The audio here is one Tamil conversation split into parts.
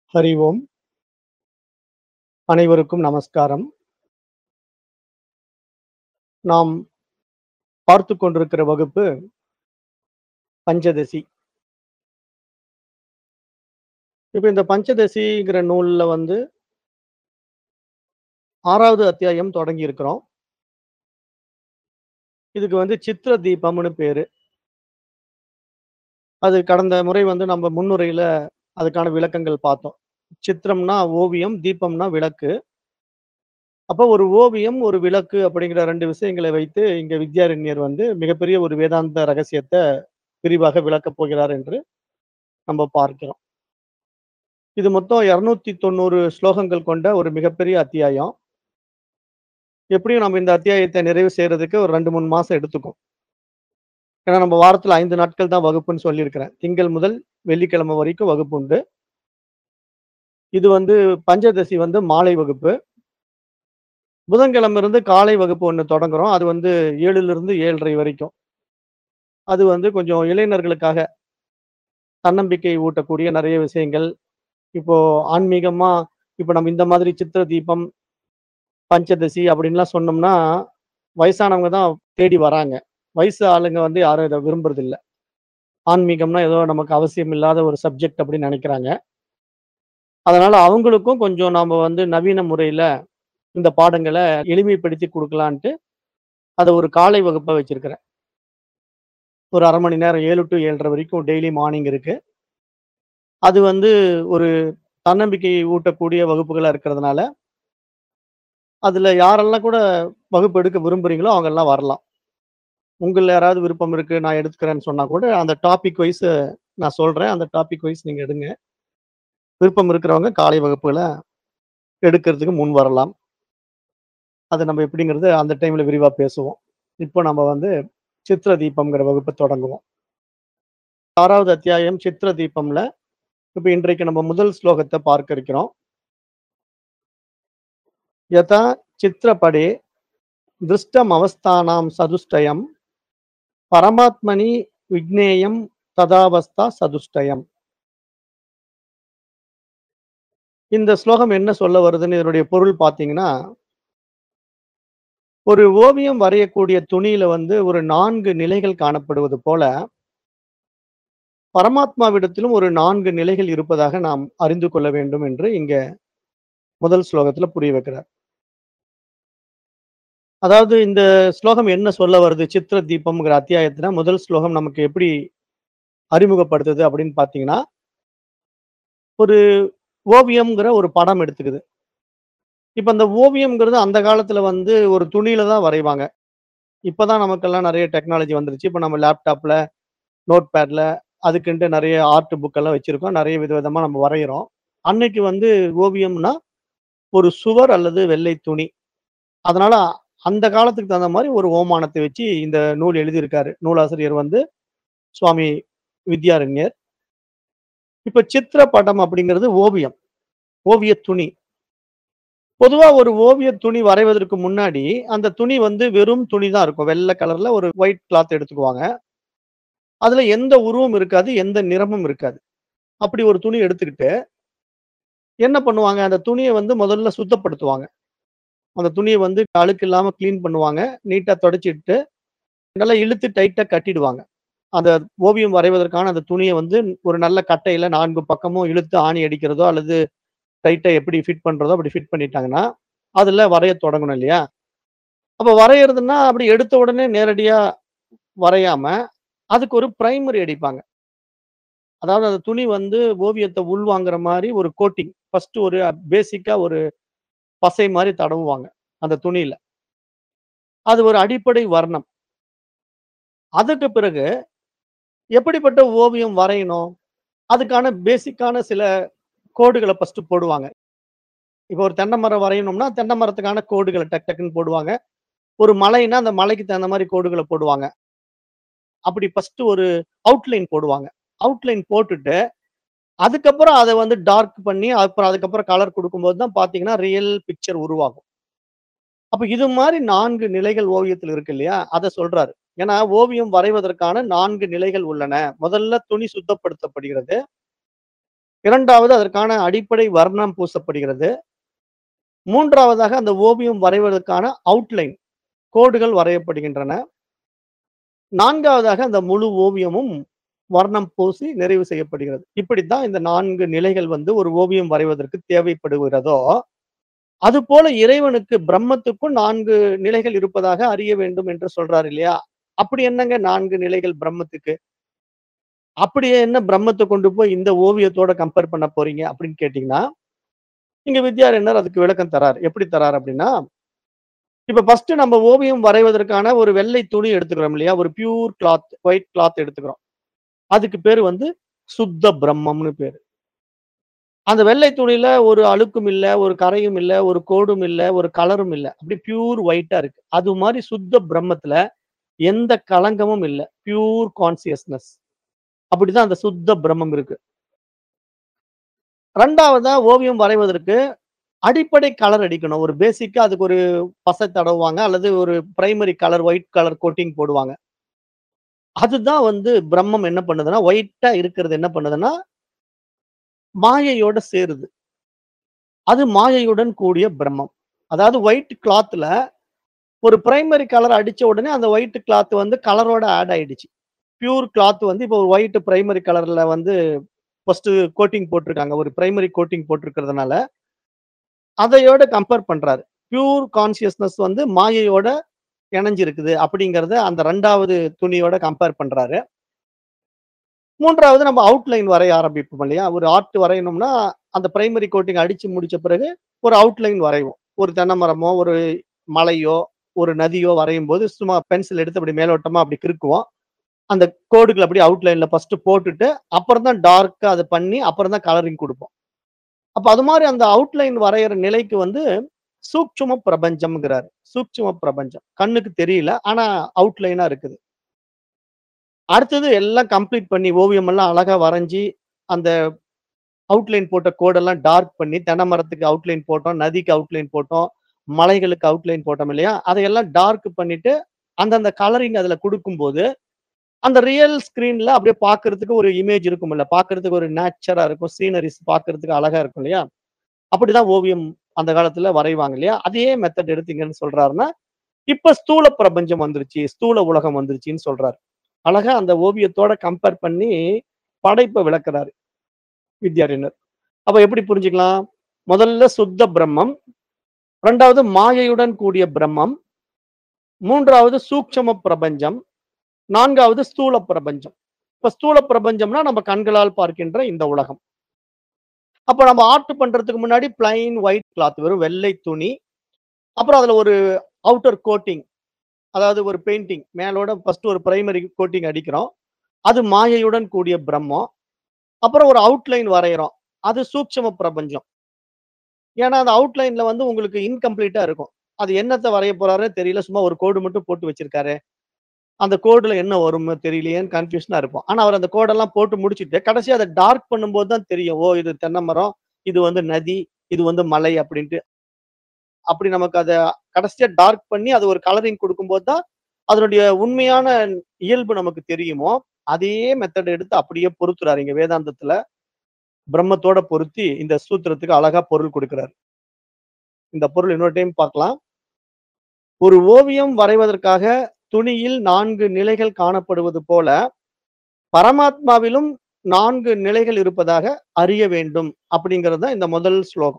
ஹரி ஓம். அனைவருக்கும் நமஸ்காரம். நாம் பார்த்துக் கொண்டிருக்கிற வகுப்பு பஞ்சதசி. இப்ப இந்த பஞ்சதசிங்கிற நூல்ல வந்து 6வது அத்தியாயம் தொடங்கி இருக்கிறோம். இதுக்கு வந்து சித்ர தீபம்னு பேரு. அது கடந்த முறை வந்து நம்ம முன்னுரையில அதுக்கான விளக்கங்கள் பார்த்தோம். சித்திரம்னா ஓவியம், தீபம்னா விளக்கு. அப்ப ஒரு ஓவியம், ஒரு விளக்கு அப்படிங்கிற 2 விஷயங்களை வைத்து இங்க வித்யாரண்யர் வந்து மிகப்பெரிய ஒரு வேதாந்த ரகசியத்த விரிவாக விளக்கப் போகிறார் என்று நம்ம பார்க்கிறோம். இது மொத்தம் 290 ஸ்லோகங்கள் கொண்ட ஒரு மிகப்பெரிய அத்தியாயம். எப்படியும் நம்ம இந்த அத்தியாயத்த நிறைவு செய்றதுக்கு ஒரு 2, 3 மாசம் எடுத்துக்கும். ஏன்னா நம்ம வாரத்துல 5 நாட்கள் தான் வகுப்புன்னு சொல்லியிருக்கிறேன். திங்கள் முதல் வெள்ளிக்கிழமை வரைக்கும் வகுப்பு உண்டு. இது வந்து பஞ்சதசி வந்து மாலை வகுப்பு. புதன்கிழமை இருந்து காலை வகுப்பு ஒண்ணு தொடங்குறோம். அது வந்து 7லிருந்து 7:30 வரைக்கும். அது வந்து கொஞ்சம் இளைஞர்களுக்காக தன்னம்பிக்கை ஊட்டக்கூடிய நெறைய விஷயங்கள். இப்போ ஆன்மீகமா இப்ப நம்ம இந்த மாதிரி சித்திர தீபம், பஞ்சதசி அப்படின்லாம் சொன்னோம்னா, வயசானவங்க தான் தேடி வராங்க. வயசு ஆளுங்க வந்து யாரும் இத விரும்புறதில்ல. ஆன்மீகம்னா ஏதோ நமக்கு அவசியம் இல்லாத ஒரு சப்ஜெக்ட் அப்படின்னு நெனைக்கிறாங்க. அதனால அவங்களுக்கும் கொஞ்சம் நாம வந்து நவீன முறையில இந்த பாடங்கள எளிமைப்படுத்தி குடுக்கலான்ட்டு, அத ஒரு காலை வகுப்பா வச்சிருக்கிறேன். ஒரு 1/2 மணி நேரம் 7 டூ 7:30 வரைக்கும் டெய்லி மார்னிங் இருக்கு. அது வந்து ஒரு தன்னம்பிக்கை ஊட்டக்கூடிய வகுப்புகளா இருக்கிறதுனால அதுல யாரெல்லாம் கூட வகுப்பு எடுக்க விரும்புறீங்களோ அவங்கலாம் வரலாம். உங்கள்ல யாராவது விருப்பம் இருக்கு, நான் எடுத்துக்கிறேன்னு சொன்னா கூட அந்த டாபிக் வைஸ் நான் சொல்றேன். அந்த டாபிக் வைஸ் நீங்க எடுங்க. விருப்பம் இருக்கிறவங்க காலை வகுப்புகள எடுக்கிறதுக்கு முன் வரலாம். அது நம்ம எப்படிங்கிறது அந்த டைம்ல விரிவா பேசுவோம். இப்போ நம்ம வந்து சித்ர தீபம்ங்கிற வகுப்ப தொடங்குவோம். 6வது அத்தியாயம் சித்ர தீபம்ல இப்ப இன்றைக்கு நம்ம முதல் ஸ்லோகத்த பார்க்க இருக்கிறோம். யதா சித்ரபடே திருஷ்டமவஸ்தானாம் சதுஷ்டயம் பரமாத்மனி விக்னேயம் ததாவஸ்தா சதுஷ்டயம். இந்த ஸ்லோகம் என்ன சொல்ல வருதுன்னு இதனுடைய பொருள் பார்த்தீங்கன்னா ஒரு ஓவியம் வரையக்கூடிய துணியில வந்து ஒரு 4 நிலைகள் காணப்படுவது போல பரமாத்மாவிடத்திலும் ஒரு 4 நிலைகள் இருப்பதாக நாம் அறிந்து கொள்ள வேண்டும் என்று இங்க முதல் ஸ்லோகத்துல புரிய வைக்கிறார். அதாவது இந்த ஸ்லோகம் என்ன சொல்ல வருது? சித்ர தீபம்ங்கிற அத்தியாயத்துல முதல் ஸ்லோகம் நமக்கு எப்படி அறிமுகப்படுத்துது அப்படின்னு பார்த்தீங்கன்னா ஒரு ஓவியம்ங்கிற ஒரு படம் எடுத்துக்குது. இப்ப அந்த ஓவியம்ங்கிறது அந்த காலத்துல வந்து ஒரு துணியில தான் வரைவாங்க. இப்ப தான் நமக்கெல்லாம் நெறைய டெக்னாலஜி வந்துருச்சு. இப்ப நம்ம லேப்டாப்ல, நோட் பேட்ல அதுக்குன்ட்டு நெறைய ஆர்ட் புக் எல்லாம் வச்சிருக்கோம். நெறைய விதவிதமா நம்ம வரையிறோம். அன்னைக்கு வந்து ஓவியம்னா ஒரு சுவர் அல்லது வெள்ளை துணி. அதனால அந்த காலத்துக்கு தகுந்த மாரி ஒரு ஓமானத்த வச்சு இந்த நூல் எழுதியிருக்காரு. நூலாசிரியர் வந்து சுவாமி வித்யாரண்யர். இப்ப சித்திர படம் அப்படிங்கிறது ஓவியம். ஓவியத் துணி. பொதுவா ஒரு ஓவியத் துணி வரைவதற்கு முன்னாடி அந்த துணி வந்து வெறும் துணி தான் இருக்கும். வெள்ள கலர்ல ஒரு ஒயிட் கிளாத் எடுத்துக்குவாங்க. அதுல எந்த உருவம் இருக்காது. எந்த நிறமும் இருக்காது. அப்படி ஒரு துணி எடுத்துக்கிட்டு என்ன பண்ணுவாங்க? அந்த துணிய வந்து முதல்ல சுத்தப்படுத்துவாங்க. அந்த துணிய வந்து அழுக்கு இல்லாம கிளீன் பண்ணுவாங்க. நீட்டா தொடச்சிட்டு நல்லா இழுத்து டைட்டா கட்டிடுவாங்க. அந்த ஓவியம் வரைவதற்கான அந்த துணிய வந்து ஒரு நல்ல கட்டையில 4 பக்கமும் இழுத்து ஆணி அடிக்கிறதோ அல்லது டைட்டா எப்படி ஃபிட் பண்றதோ அப்படி ஃபிட் பண்ணிட்டாங்கன்னா, அதுல வரையத் தொடங்கணும் இல்லையா? அப்ப வரையறதுன்னா அப்படி எடுத்த உடனே நேரடியா வரையாம, அதுக்கு ஒரு பிரைமரி அடிப்பாங்க. அதாவது அந்த துணி வந்து ஓவியத்த உள்வாங்குற மாரி ஒரு கோட்டிங். ஃபர்ஸ்ட் ஒரு பேசிக்கா ஒரு பசை மாரி தடவுவாங்க. அந்த துணியில. அது ஒரு அடிப்படை வர்ணம். அதுக்கு பிறகு எப்படிப்பட்ட ஓவியம் வரையணும்? அதுக்கான பேசிக்கான சில கோடுகள ஃபர்ஸ்ட் போடுவாங்க. இப்ப ஒரு தென்னை மரம் வரையணும்னா, தென்னை மரத்துக்கான கோடுகள டக் டக்குன்னு போடுவாங்க. ஒரு மலைன்னா, அந்த மலைக்கு தகுந்த மாரி கோடுகள போடுவாங்க. அப்படி ஃபர்ஸ்ட் ஒரு அவுட்லைன் போடுவாங்க. அவுட்லைன் போட்டுட்டு, அதுக்கப்புறம் அத வந்து டார்க் பண்ணி, அப்புறம் அதுக்கப்புறம் கலர் குடுக்கும்போது தான் பார்த்தீங்கன்னா, ரியல் பிக்சர் உருவாகும். அப்ப இது மாரி 4 நிலைகள் ஓவியத்துல இருக்கு இல்லையா? அத சொல்றாரு. ஏன்னா ஓவியம் வரைவதற்கான 4 நிலைகள் உள்ளன. முதல்ல துணி சுத்தப்படுத்தப்படுகிறது. இரண்டாவது அதற்கான அடிப்படை வர்ணம் பூசப்படுகிறது. மூன்றாவதாக அந்த ஓவியம் வரைவதற்கான அவுட்லைன் கோடுகள் வரையப்படுகின்றன. நான்காவதாக அந்த முழு ஓவியமும் வர்ணம் பூசி நிறைவு செய்யப்படுகிறது. இப்படித்தான் இந்த 4 நிலைகள் வந்து ஒரு ஓவியம் வரைவதற்கு தேவைப்படுகிறதோ, அதுபோல இறைவனுக்கு பிரம்மத்துக்கும் 4 நிலைகள் இருப்பதாக அறிய வேண்டும் என்று சொல்றாரு இல்லையா? அப்படி என்னங்க 4 நிலைகள் பிரம்மத்துக்கு? அப்படியே என்ன பிரம்மத்த கொண்டு போய் இந்த ஓவியத்தோட கம்பேர் பண்ண போறீங்க அப்படின்னு கேட்டீங்கன்னா, இங்க வித்யாரண்யர் அதுக்கு விளக்கம் தரார். எப்படி தரார் அப்படின்னா, இப்ப ஃபர்ஸ்ட் நம்ம ஓவியம் வரைவதற்கான ஒரு வெள்ளை துணி எடுத்துக்கிறோம் இல்லையா? ஒரு பியூர் கிளாத், ஒயிட் கிளாத் எடுத்துக்கிறோம். அதுக்கு பேரு வந்து சுத்த பிரம்மம்னு பேரு. அந்த வெள்ளை துணியில ஒரு அழுக்கும் இல்ல, ஒரு கரையும் இல்ல, ஒரு கோடும் இல்ல, ஒரு கலரும் இல்ல. அப்படியே பியூர் ஒயிட்டா இருக்கு. அது மாரி சுத்த பிரம்மத்துல எந்த களங்கமும் இல்ல. Pure consciousness. அப்படிதான் அந்த சுத்த பிரம்மம் இருக்கு. 2வதா ஓவியம் வரைவதற்கு அடிப்படை கலர் அடிக்கணும். ஒரு பேசிக்கா அதுக்கு ஒரு பசை தடவுவாங்க அல்லது ஒரு primary colour white colour coating போடுவாங்க. அதுதான் வந்து பிரம்மம் என்ன பண்ணுதுன்னா, ஒயிட்டா இருக்கிறது என்ன பண்ணுதுன்னா மாயையோட சேருது. அது மாயையுடன் கூடிய பிரம்மம். அதாவது ஒயிட் கிளாத்ல ஒரு பிரைமரி கலர் அடிச்ச உடனே அந்த ஒயிட் கிளாத் வந்து கலரோட ஆட் ஆயிடுச்சு. பியூர் கிளாத் வந்து இப்போ ஒரு ஒயிட் பிரைமரி கலர்ல வந்து ஃபர்ஸ்ட் கோட்டிங் போட்டிருக்காங்க. ஒரு பிரைமரி கோட்டிங் போட்டிருக்கிறதுனால, அதையோட கம்பேர் பண்றாரு. பியூர் கான்ஷியஸ்னஸ் வந்து மாயையோட இணைஞ்சிருக்குது அப்படிங்கிறத அந்த 2வது துணியோட கம்பேர் பண்றாரு. 3வது நம்ம அவுட்லைன் வரைய ஆரம்பிப்போம் இல்லையா? ஒரு ஆர்ட் வரையணும்னா, அந்த பிரைமரி கோட்டிங் அடிச்சு முடிச்ச பிறகு ஒரு அவுட்லைன் வரைவோம். ஒரு தென்னை மரமோ, ஒரு மலையோ, ஒரு நதியோ வரையும்போது சும்மா பென்சில் எடுத்து அப்படி மேலோட்டமா அப்படி கிறுக்குவோம். அந்த கோடுகள அப்படியே அவுட்லைன்ல ஃபர்ஸ்ட் போட்டுட்டு, அப்புறம் தான் டார்க்கா அத பண்ணி, அப்புறம் தான் கலரிங் குடுப்போம். அப்ப அது மாரி அந்த அவுட்லைன் வரையற நிலைக்கு வந்து சூட்சும பிரபஞ்சம்ங்கிறாரு. சூட்சும பிரபஞ்சம். கண்ணுக்கு தெரியல. ஆனா அவுட்லைனா இருக்குது. அடுத்தது எல்லாம் கம்ப்ளீட் பண்ணி ஓவியம் எல்லாம் அழகா வரைஞ்சு, அந்த அவுட்லைன் போட்ட கோடெல்லாம் டார்க் பண்ணி, தென்னை மரத்துக்கு அவுட்லைன் போட்டோம், நதிக்கு அவுட்லைன் போட்டோம், மலைகளுக்கு அவுட்லைன் போட்டோம் இல்லையா? அதையெல்லாம் டார்க் பண்ணிட்டு, அந்தந்த கலரிங் அதுல குடுக்கும்போது, அந்த ரியல் ஸ்கிரீன்ல அப்படியே பார்க்கறதுக்கு ஒரு இமேஜ் இருக்கும்ல. பார்க்கறதுக்கு ஒரு நேச்சரா இருக்கும். சீனரிஸ் பார்க்கறதுக்கு அழகா இருக்கும் இல்லையா? அப்படிதான் ஓவியம் அந்த காலத்துல வரைவாங்க இல்லையா? அதே மெத்தட் எடுத்து இங்க என்ன சொல்றாருன்னா, இப்ப ஸ்தூல பிரபஞ்சம் வந்துருச்சு. ஸ்தூல உலகம் வந்துருச்சுன்னு சொல்றாரு. அழகா அந்த ஓவியத்தோட கம்பேர் பண்ணி படைப்ப விளக்குறாரு. வித்யாரண்யர். அப்ப எப்படி புரிஞ்சுக்கலாம்? முதல்ல சுத்த பிரம்மம். 2வது மாயையுடன் கூடிய பிரம்மம். 3வது சூட்சும பிரபஞ்சம். 4வது ஸ்தூல பிரபஞ்சம். இப்ப ஸ்தூல பிரபஞ்சம்னா நம்ம கண்களால் பார்க்கின்ற இந்த உலகம். அப்ப நம்ம ஆர்ட் பண்றதுக்கு முன்னாடி பிளைன் ஒயிட் கிளாத் வெறும் வெள்ளை துணி. அப்புறம் அதுல ஒரு அவுட்டர் கோட்டிங். அதாவது ஒரு பெயிண்டிங் மேலோட ஃபர்ஸ்ட் ஒரு பிரைமரி கோட்டிங் அடிக்கிறோம். அது மாயையுடன் கூடிய பிரம்மம். அப்புறம் ஒரு அவுட்லைன் வரையறோம். அது சூட்சும பிரபஞ்சம். ஏன்னா, அந்த அவுட்லைன்ல வந்து உங்களுக்கு இன்கம்ப்ளீட்டா இருக்கும். அது என்னத்த வரைய போறாருன்னு தெரியல. சும்மா ஒரு கோடு மட்டும் போட்டு வச்சிருக்காரே. அந்த கோடுல என்ன வரும்னு தெரியலையேன்னு கன்ஃப்யூஷனா இருப்போம். ஆனா, அவர் அந்த கோடெல்லாம் போட்டு முடிச்சுட்டு, கடைசியா அத டார்க் பண்ணும்போது தான் தெரியும். ஓ! இது தென்னை மரம், இது வந்து நதி, இது வந்து மலை அப்படின்ட்டு. அப்படி நமக்கு அத கடைசியா டார்க் பண்ணி அது ஒரு கலரிங் குடுக்கும்போது தான், அதனுடைய உண்மையான இயல்பு நமக்கு தெரியுமோ, அதே மெத்தட் எடுத்து அப்படியே பொருத்துறாரு இங்க வேதாந்தத்துல. பிரம்மத்தோட பொருத்தி இந்த சூத்திரத்துக்கு அழகா பொருள் குடுக்குறாரு. இந்த பொருள் இன்னொரு டைம் பார்க்கலாம். ஒரு ஓவியம் வரைவதற்காக துணியில் 4 நிலைகள் காணப்படுவது போல, பரமாத்மாவிலும் 4 நிலைகள் இருப்பதாக அறிய வேண்டும். அப்படிங்கிறது தான் இந்த முதல் ஸ்லோகம்.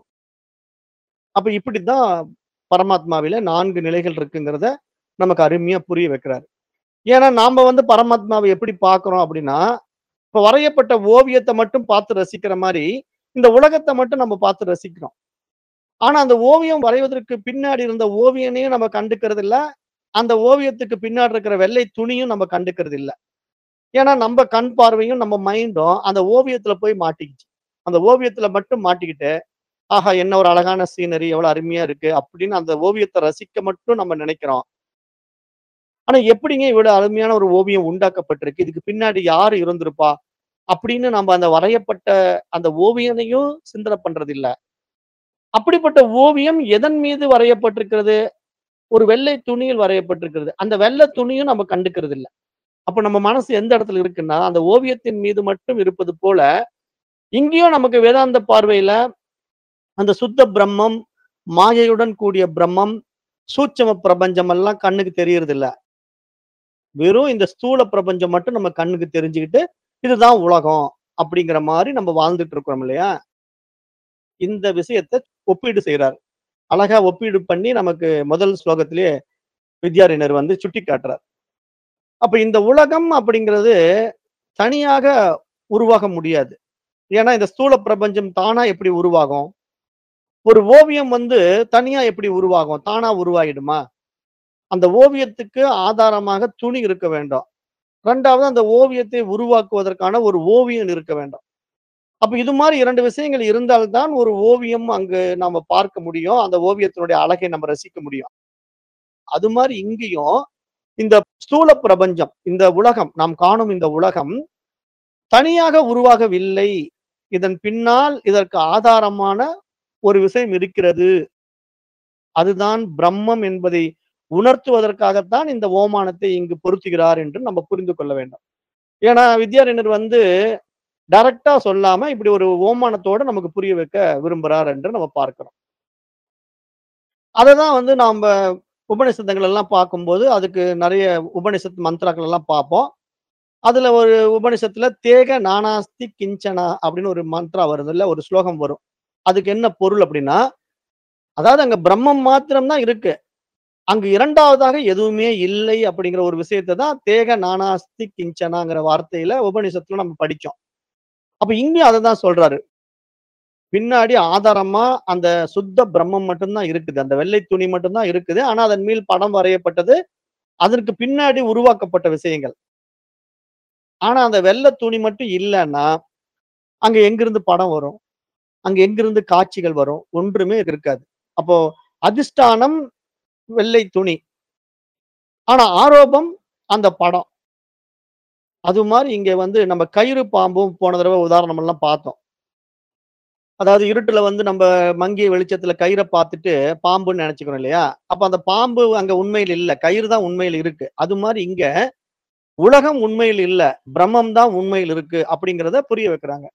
அப்ப இப்படித்தான் பரமாத்மாவில 4 நிலைகள் இருக்குங்கிறத நமக்கு அருமையா புரிய வைக்கிறாரு. ஏன்னா, நாம வந்து பரமாத்மாவ எப்படி பார்க்கிறோம் அப்படின்னா, இப்ப வரையப்பட்ட ஓவியத்த மட்டும் பார்த்து ரசிக்கிற மாரி, இந்த உலகத்த மட்டும் நம்ம பார்த்து ரசிக்கிறோம். ஆனா, அந்த ஓவியம் வரைவதற்கு பின்னாடி இருந்த ஓவியனையும் நம்ம கண்டுக்கிறது இல்ல. அந்த ஓவியத்துக்கு பின்னாடி இருக்கிற வெள்ளை துணியும் நம்ம கண்டுக்கிறது இல்ல. ஏன்னா, நம்ம கண் பார்வையும், நம்ம மைண்டும் அந்த ஓவியத்துல போய் மாட்டிக்கிச்சு. அந்த ஓவியத்துல மட்டும் மாட்டிக்கிட்டு, ஆஹா! என்ன ஒரு அழகான சீனரி, எவ்வளவு அருமையா இருக்கு அப்படின்னு அந்த ஓவியத்த ரசிக்க மட்டும் நம்ம நினைக்கிறோம். ஆனா, எப்படிங்க இவ்வளவு அருமையான ஒரு ஓவியம் உண்டாக்கப்பட்டிருக்கு? இதுக்கு பின்னாடி யாரு இருந்திருப்பா? அப்படின்னு நம்ம அந்த வரையப்பட்ட அந்த ஓவியனையும் சிந்தனை பண்றதில்ல. அப்படிப்பட்ட ஓவியம் எதன் மீது வரையப்பட்டிருக்கிறது? ஒரு வெள்ளை துணியில் வரையப்பட்டிருக்கிறது. அந்த வெள்ளை துணியும் நம்ம கண்டுக்கிறது இல்ல. அப்ப நம்ம மனசு எந்த இடத்துல இருக்குன்னா, அந்த ஓவியத்தின் மீது மட்டும் இருப்பது போல, இங்கேயும் நமக்கு வேதாந்த பார்வையில அந்த சுத்த பிரம்மம், மாயையுடன் கூடிய பிரம்மம், சூட்சும பிரபஞ்சம் எல்லாம் கண்ணுக்கு தெரியறது இல்ல. வெறும் இந்த ஸ்தூல பிரபஞ்சம் மட்டும் நம்ம கண்ணுக்கு தெரிஞ்சுக்கிட்டு, இதுதான் உலகம் அப்படிங்கிற மாரி நம்ம வாழ்ந்துட்டு இருக்கிறோம் இல்லையா? இந்த விஷயத்த ஒப்பீடு செய்றார். அழகா ஒப்பீடு பண்ணி நமக்கு முதல் ஸ்லோகத்திலேயே வித்யாரண்யர் வந்து சுட்டிக்காட்டுறார். அப்ப இந்த உலகம் அப்படிங்கிறது தனியாக உருவாக முடியாது. ஏன்னா, இந்த ஸ்தூல பிரபஞ்சம் தானா எப்படி உருவாகும்? ஒரு ஓவியம் வந்து தனியா எப்படி உருவாகும்? தானா உருவாகிடுமா? அந்த ஓவியத்துக்கு ஆதாரமாக துணி இருக்க வேண்டும். 2வது அந்த ஓவியத்தை உருவாக்குவதற்கான ஒரு ஓவியன் இருக்க வேண்டும். அப்ப இது மாரி 2 விஷயங்கள் இருந்தால் தான் ஒரு ஓவியம் அங்கு நாம பார்க்க முடியும். அந்த ஓவியத்தினுடைய அழகை நம்ம ரசிக்க முடியும். அது மாரி இங்கேயும் இந்த ஸ்தூல பிரபஞ்சம், இந்த உலகம், நாம் காணும் இந்த உலகம் தனியாக உருவாகவில்லை. இதன் பின்னால் இதற்கு ஆதாரமான ஒரு விஷயம் இருக்கிறது. அதுதான் பிரம்மம் என்பதை உணர்த்துவதற்காகத்தான் இந்த ஓமானத்தை இங்கு பொருத்துகிறார் என்று நம்ம புரிந்து கொள்ள வேண்டும். ஏன்னா, வித்யாரண்யர் வந்து டைரக்ட்டா சொல்லாம இப்படி ஒரு ஓமானத்தோட நமக்கு புரிய வைக்க விரும்புறார் என்று நம்ம பார்க்கிறோம். அததான் வந்து நாம்ப உபநிஷதங்கள் எல்லாம் பார்க்கும்போது, அதுக்கு நெறைய உபனிஷத் மந்த்ராக்கள் எல்லாம் பார்ப்போம். அதுல ஒரு உபனிஷத்துல தேக நானாஸ்தி கிஞ்சனா அப்படின்னு ஒரு மந்த்ரா வருதுல்ல, ஒரு ஸ்லோகம் வரும். அதுக்கு என்ன பொருள் அப்படின்னா, அதாவது அங்க பிரம்மம் மாத்திரம் தான் இருக்கு. அங்கு 2வதாக எதுவுமே இல்லை அப்படிங்கிற ஒரு விஷயத்த தான் தேக நானாஸ்தி கிஞ்சனாங்கிற வார்த்தையில உபநிஷத்துல நம்ம படிச்சோம். அப்ப இங்கேயும் அததான் சொல்றாரு. பின்னாடி ஆதாரமா அந்த சுத்த பிரம்மம் மட்டும் தான் இருக்குது. அந்த வெள்ளை துணி மட்டும் தான் இருக்குது. ஆனா, அதன் மேல் படம் வரையப்பட்டது, அதற்கு பின்னாடி உருவாக்கப்பட்ட விஷயங்கள். ஆனா, அந்த வெள்ள துணி மட்டும் இல்லன்னா, அங்க எங்கிருந்து படம் வரும்? அங்க எங்கிருந்து காட்சிகள் வரும்? ஒன்றுமே இருக்காது. அப்போ அதிஷ்டானம் வெள்ளை துணி. ஆனா, ஆரோபம் அந்த படம். அது மாரி இங்க வந்து நம்ம கயிறு பாம்பும் போன தடவ உதாரணம் எல்லாம் பார்த்தோம். அதாவது இருட்டுல வந்து நம்ப மங்கிய வெளிச்சத்துல கயிற பார்த்துட்டு பாம்புன்னு நெனச்சுக்கிறோம் இல்லையா? அப்ப அந்த பாம்பு அங்க உண்மையில் இல்ல. கயிறு தான் உண்மையில் இருக்கு. அது மாரி இங்க உலகம் உண்மையில் இல்ல. பிரம்மம் தான் உண்மையில் இருக்கு அப்படிங்கிறத புரிய வைக்கிறாங்க.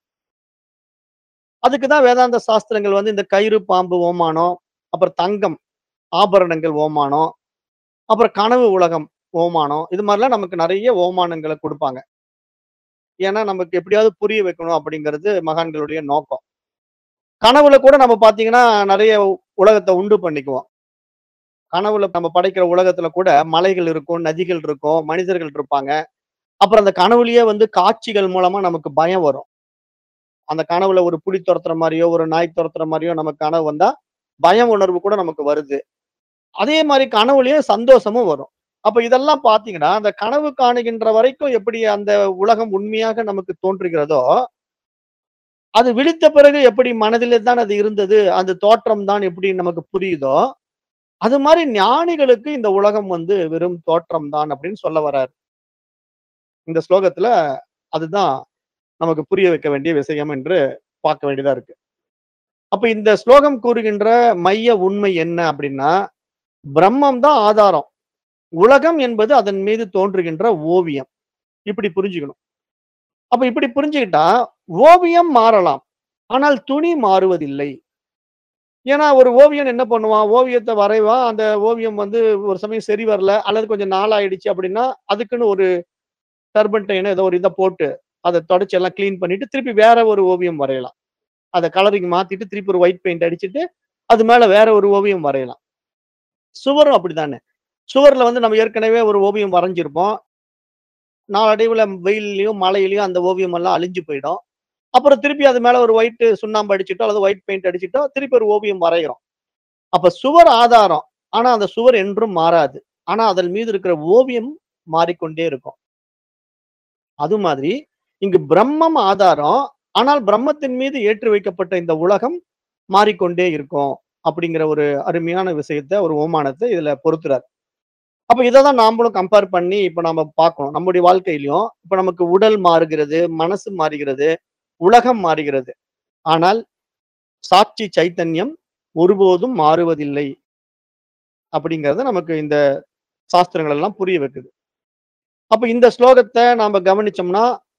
அதுக்கு தான் வேதாந்த சாஸ்திரங்கள் வந்து இந்த கயிறு பாம்பு ஓமானம், அப்புறம் தங்கம், ஆபரணங்கள் ஓமானம், அப்புறம் கனவு உலகம் ஓமானம், இது மாரிலாம் நமக்கு நெறைய ஓமானங்கள குடுப்பாங்க. ஏன்னா, நமக்கு எப்படியாவது புரிய வைக்கணும் அப்படிங்கிறது மகான்களுடைய நோக்கம். கனவுல கூட நம்ம பார்த்தீங்கன்னா, நெறைய உலகத்த உண்டு பண்ணிக்குவோம். கனவுல நம்ம படைக்கிற உலகத்துல கூட மலைகள் இருக்கும், நதிகள் இருக்கும், மனிதர்கள் இருப்பாங்க. அப்புறம் அந்த கனவுலயே வந்து காட்சிகள் மூலமா நமக்கு பயம் வரும். அந்த கனவுல ஒரு புலி தொரத்துற மாரியோ, ஒரு நாய் தொரத்துற மாரியோ நமக்கு கனவு வந்தா, பய உணர்வு கூட நமக்கு வருது. அதே மாரி கனவுலயே சந்தோஷமும் வரும். அப்ப இதெல்லாம் பார்த்தீங்கன்னா, அந்த கனவு காணுகின்ற வரைக்கும் எப்படி அந்த உலகம் உண்மையாக நமக்கு தோன்றுகிறதோ, அது விழித்த பிறகு எப்படி மனதிலே தான் அது இருந்தது, அந்த தோற்றம் தான் எப்படி நமக்கு புரியுதோ, அது மாரி ஞானிகளுக்கு இந்த உலகம் வந்து வெறும் தோற்றம் தான் அப்படின்னு சொல்ல வராரு. இந்த ஸ்லோகத்துல அதுதான் நமக்கு புரிய வைக்க வேண்டிய விஷயம் என்று பார்க்க வேண்டியதா இருக்கு. அப்ப இந்த ஸ்லோகம் கூறுகின்ற மைய உண்மை என்ன அப்படின்னா, பிரம்மம் தான் ஆதாரம். உலகம் என்பது அதன் மீது தோன்றுகின்ற ஓவியம். இப்படி புரிஞ்சுக்கணும். அப்ப இப்படி புரிஞ்சுக்கிட்டா, ஓவியம் மாறலாம். ஆனால் துணி மாறுவதில்லை. ஏன்னா, ஒரு ஓவியன் என்ன பண்ணுவான்? ஓவியத்த வரைவான். அந்த ஓவியம் வந்து ஒரு சமயம் சரி வரல, அல்லது கொஞ்சம் நாள் ஆயிடுச்சு அப்படின்னா, அதுக்குன்னு ஒரு டர்பன்டைனோ ஏதோ ஒரு இத போட்டு, அத தொடச்சு எல்லாம் கிளீன் பண்ணிட்டு, திருப்பி வேற ஒரு ஓவியம் வரையலாம். அத கலரிங் மாத்திட்டு, திருப்பி ஒரு ஒயிட் பெயிண்ட் அடிச்சுட்டு, அது மேல வேற ஒரு ஓவியம் வரையலாம். சுவரும் அப்படித்தானே. சுவர்ல வந்து நம்ம ஏற்கனவே ஒரு ஓவியம் வரைஞ்சிருப்போம். நாளடைவுல வெயில்லயும், மழையிலயும் அந்த ஓவியம் எல்லாம் அழிஞ்சு போயிடும். அப்புறம் திருப்பி அது மேல ஒரு ஒயிட் சுண்ணாம்பு அடிச்சுட்டோ, அல்லது ஒயிட் பெயிண்ட் அடிச்சுட்டோ, திருப்பி ஒரு ஓவியம் வரையிறோம். அப்ப சுவர் ஆதாரம். ஆனா, அந்த சுவர் என்றும் மாறாது. ஆனா, அதன் மீது இருக்கிற ஓவியம் மாறிக்கொண்டே இருக்கும். அது மாதிரி, இங்கு பிரம்மம் ஆதாரம். ஆனால், பிரம்மத்தின் மீது ஏற்றி வைக்கப்பட்ட இந்த உலகம் மாறிக்கொண்டே இருக்கும். அப்படிங்கிற ஒரு அருமையான விஷயத்த, ஒரு ஓமானத்த இதுல பொருத்துறார். அப்ப இத தான் நாமளும் கம்பேர் பண்ணி இப்ப நாம பார்க்கணும். நம்முடைய வாழ்க்கையிலயும், இப்ப நமக்கு உடல் மாறுகிறது, மனசு மாறுகிறது, உலகம் மாறுகிறது. ஆனால், சாட்சி சைத்தன்யம் ஒருபோதும் மாறுவதில்லை. அப்படிங்கிறத நமக்கு இந்த சாஸ்திரங்கள் எல்லாம் புரிய வைக்குது. அப்ப இந்த ஸ்லோகத்த நாம கவனிச்சோம்னா,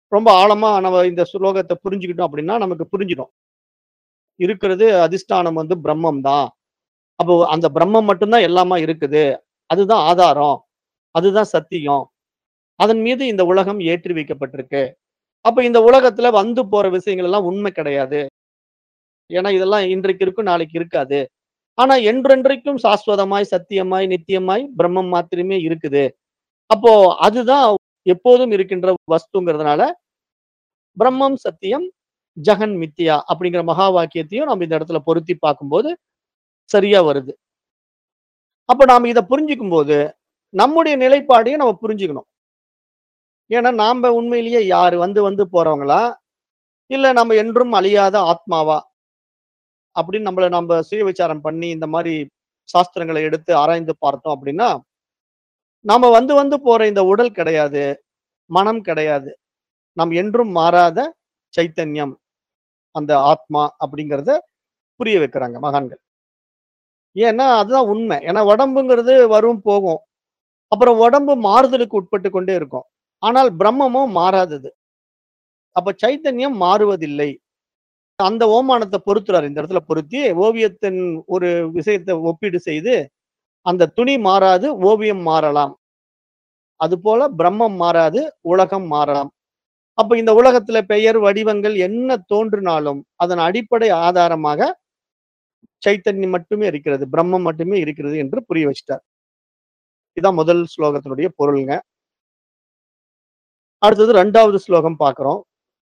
ரொம்ப ஆழமா நம்ம இந்த ஸ்லோகத்த புரிஞ்சுக்கிட்டோம் அப்படின்னா, நமக்கு புரிஞ்சிடும். இருக்கிறது அதிஷ்டானம் வந்து பிரம்மம் தான். அப்போ அந்த பிரம்மம் மட்டும் தான் எல்லாமா இருக்குது. அதுதான் ஆதாரம். அதுதான் சத்தியம். அதன் மீது இந்த உலகம் ஏற்றி வைக்கப்பட்டிருக்கு. அப்ப இந்த உலகத்துல வந்து போற விஷயங்கள் எல்லாம் உண்மை கிடையாது. ஏன்னா இதெல்லாம் இன்றைக்கு இருக்கும், நாளைக்கு இருக்காது. ஆனா என்றென்றைக்கும் சாஸ்வதமாய், சத்தியமாய், நித்தியமாய் பிரம்மம் மாத்திரமே இருக்குது. அப்போ அதுதான் எப்போதும் இருக்கின்ற வஸ்துங்கிறதுனால, பிரம்மம் சத்தியம், ஜெகன் மித்யா அப்படிங்கிற மகா வாக்கியத்தையும் நம்ம இந்த இடத்துல பொருத்தி பார்க்கும்போது, சரியா வருது. அப்ப நாம இத புரிஞ்சுக்கும்போது, நம்முடைய நிலைப்பாடையும் நம்ம புரிஞ்சுக்கணும். ஏன்னா நாம உண்மையிலேயே யாரு? வந்து வந்து போறவங்களா? இல்ல நம்ம என்றும் அழியாத ஆத்மாவா? அப்படின்னு நம்மள நம்ப சுய விசாரம் பண்ணி, இந்த மாரி சாஸ்திரங்கள எடுத்து ஆராய்ந்து பார்த்தோம் அப்படின்னா, நாம வந்து வந்து போற இந்த உடல் கிடையாது. மனம் கிடையாது. நாம் என்றும் மாறாத சைத்தன்யம். அந்த ஆத்மா அப்படிங்கிறத புரிய வைக்கிறாங்க மகான்கள். ஏன்னா, அதுதான் உண்மை. ஏன்னா உடம்புங்கிறது வரும், போகும். அப்புறம் உடம்பு மாறுதலுக்கு உட்பட்டு கொண்டே இருக்கும். ஆனால் பிரம்மமும் மாறாதது. அப்ப சைத்தன்யம் மாறுவதில்லை. அந்த ஓமானத்த பொருத்துறாரு. இந்த இடத்துல பொருத்தி, ஓவியத்தின் ஒரு விஷயத்த ஒப்பீடு செய்து, அந்த துணி மாறாது, ஓவியம் மாறலாம். அதுபோல பிரம்மம் மாறாது, உலகம் மாறலாம். அப்ப இந்த உலகத்துல பெயர், வடிவங்கள் என்ன தோன்றினாலும், அதன் அடிப்படை ஆதாரமாக சைத்தன்யம் மட்டுமே இருக்கிறது. பிரம்மம் மட்டுமே இருக்கிறது என்று புரிய வச்சுட்டார். இதான் முதல் ஸ்லோகத்தினுடைய பொருள்ங்க. அடுத்தது 2வது ஸ்லோகம் பார்க்கிறோம்.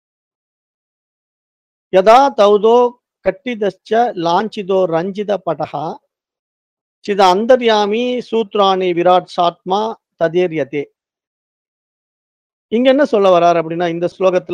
யதா தௌதோ கட்டிதஸ்ச லாஞ்சிதோ ரஞ்சித படஹ சித அந்தர்யாமி சூத்ராணி விராட் சாத்மா ததேர்யதே. இங்க என்ன சொல்ல வர்றாரு அப்படின்னா, இந்த ஸ்லோகத்துல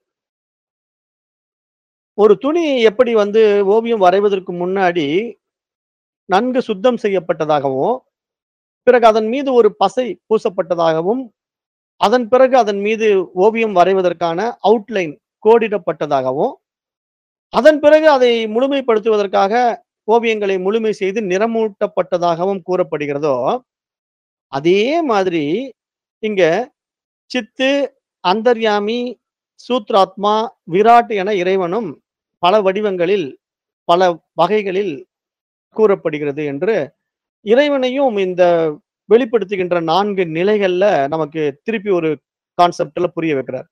ஒரு துணி எப்படி வந்து ஓவியம் வரைவதற்கு முன்னாடி நன்கு சுத்தம் செய்யப்பட்டதாகவும், பிறகு அதன் மீது ஒரு பசை பூசப்பட்டதாகவும், அதன் பிறகு அதன் மீது ஓவியம் வரைவதற்கான அவுட்லைன் கோடிடப்பட்டதாகவும், அதன் பிறகு அதை முழுமைப்படுத்துவதற்காக ஓவியங்களை முழுமை செய்து நிறமூட்டப்பட்டதாகவும் கூறப்படுகிறதோ, அதே மாதிரி இங்க சித்து, அந்தர்யாமி, சூத்ராத்மா, விராட் என இறைவனும் பல வடிவங்களில், பல வகைகளில் கூறப்படுகிறது என்று இறைவனையும் இந்த வெளிப்படுத்துகின்ற 4 நிலைகள்ல நமக்கு திருப்பி ஒரு கான்செப்ட்ல புரிய வைக்கிறார்.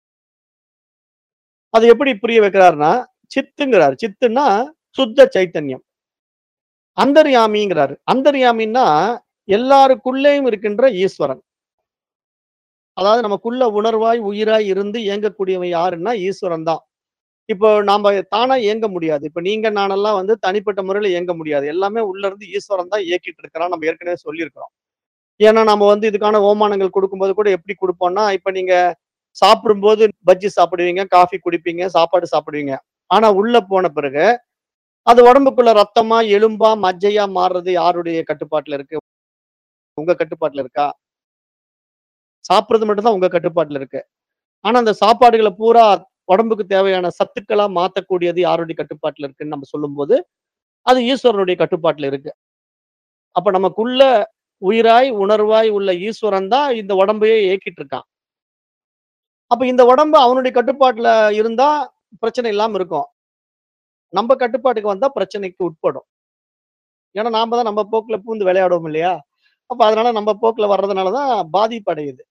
அது எப்படி புரிய வைக்கிறார்ன்னா, சித்துங்கிறார். சித்துன்னா சுத்த சைத்தன்யம். அந்தர்யாமிங்கிறாரு. அந்தர்யாமின்னா எல்லாருக்குள்ளேயும் இருக்கின்ற ஈஸ்வரன். அதாவது நமக்குள்ள உணர்வாய், உயிராய் இருந்து இயங்கக்கூடியவன் யாருன்னா ஈஸ்வரன் தான். இப்போ நாம தானா இயங்க முடியாது. இப்ப நீங்க நானெல்லாம் வந்து தனிப்பட்ட முறையில இயங்க முடியாது. எல்லாமே உள்ள இருந்து ஈஸ்வரன் தான் இயக்கிட்டு இருக்கிறான். நம்ம ஏற்கனவே சொல்லியிருக்கிறோம். ஏன்னா நம்ம வந்து இதுக்கான ஓமானங்கள் குடுக்கும்போது கூட எப்படி குடுப்போம்னா, இப்ப நீங்க சாப்பிடும்போது பஜ்ஜி சாப்பிடுவீங்க, காஃபி குடிப்பீங்க, சாப்பாடு சாப்பிடுவீங்க. ஆனா உள்ள போன பிறகு, அது உடம்புக்குள்ள ரத்தமா, எலும்பா, மஜ்ஜையா மாறுறது யாருடைய கட்டுப்பாட்டுல இருக்கு? உங்க கட்டுப்பாட்டுல இருக்கா? சாப்பிடுறது மட்டும் தான் உங்க கட்டுப்பாட்டுல இருக்கு. ஆனா அந்த சாப்பாடுகள பூரா உடம்புக்கு தேவையான சத்துக்களா மாத்தக்கூடியது யாருடைய கட்டுப்பாட்டுல இருக்குன்னு நம்ம சொல்லும்போது, அது ஈஸ்வரனுடைய கட்டுப்பாட்டுல இருக்கு. அப்ப நமக்குள்ள உயிராய், உணர்வாய் உள்ள ஈஸ்வரன் தான் இந்த உடம்பையே இயக்கிட்டு இருக்கான். அப்ப இந்த உடம்பு அவனுடைய கட்டுப்பாட்டுல இருந்தா பிரச்சனை இல்லாம இருக்கும். நம்ப கட்டுப்பாட்டுக்கு வந்தா பிரச்சனைக்கு உட்படும். ஏன்னா நாம தான் நம்ம போக்குல பூந்து விளையாடுவோம் இல்லையா? அப்ப அதனால நம்ம போக்குல வர்றதுனால தான் பாதிப்பு அடையுது.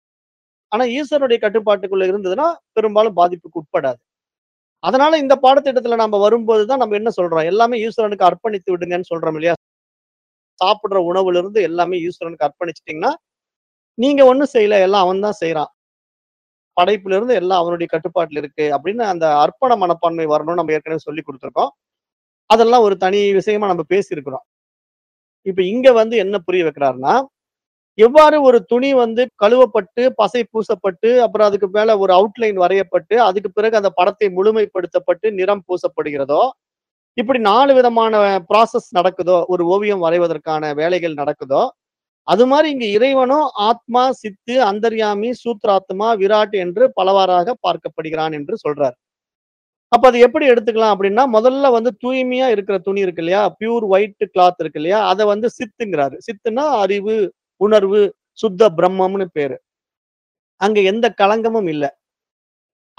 ஆனா ஈஸ்வரனுடைய கட்டுப்பாட்டுக்குள்ள இருந்ததுன்னா, பெரும்பாலும் பாதிப்புக்கு உட்படாது. அதனால இந்த பாடத்திட்டத்துல நாம வரும்போது தான் நம்ம என்ன சொல்றோம்? எல்லாமே ஈஸ்வரனுக்கு அர்ப்பணித்து விடுங்கன்னு சொல்றோம் இல்லையா? சாப்பிடுற உணவுல இருந்து எல்லாமே ஈஸ்வரனுக்கு அர்ப்பணிச்சுட்டீங்கன்னா, நீங்க ஒண்ணும் செய்யல. எல்லாம் அவன் தான் செய்றான். படைப்புல இருந்து எல்லாம் அவனுடைய கட்டுப்பாட்டுல இருக்கு. அப்படின்னு அந்த அர்ப்பண மனப்பான்மை வரணும்னு நம்ம ஏற்கனவே சொல்லிக் குடுத்துருக்கோம். அதெல்லாம் ஒரு தனி விஷயமா நம்ம பேசியிருக்கிறோம். இப்ப இங்க வந்து என்ன புரிய வைக்கிறார்ன்னா, எவ்வாறு ஒரு துணி வந்து கழுவப்பட்டு, பசை பூசப்பட்டு, அப்புறம் அதுக்கு மேல ஒரு அவுட்லைன் வரையப்பட்டு, அதுக்கு பிறகு அந்த படத்தை முழுமைப்படுத்தப்பட்டு, நிறம் பூசப்படுகிறதோ, இப்படி 4 விதமான ப்ராசஸ் நடக்குதோ, ஒரு ஓவியம் வரைவதற்கான வேலைகள் நடக்குதோ, அது மாரி இங்க இறைவனும் ஆத்மா, சித்து, அந்தர்யாமி, சூத்ராத்மா, விராட் என்று பலவாறாக பார்க்கப்படுகிறான் என்று சொல்றார். அப்ப அது எப்படி எடுத்துக்கலாம் அப்படின்னா, முதல்ல வந்து தூய்மையா இருக்கிற துணி இருக்கு இல்லையா? பியூர் ஒயிட் கிளாத் இருக்கு இல்லையா? அத வந்து சித்துங்கிறாரு. சித்துன்னா அறிவு, உணர்வு, சுத்த பிரம்மம்னு பேரு. அங்க எந்த களங்கமும் இல்ல.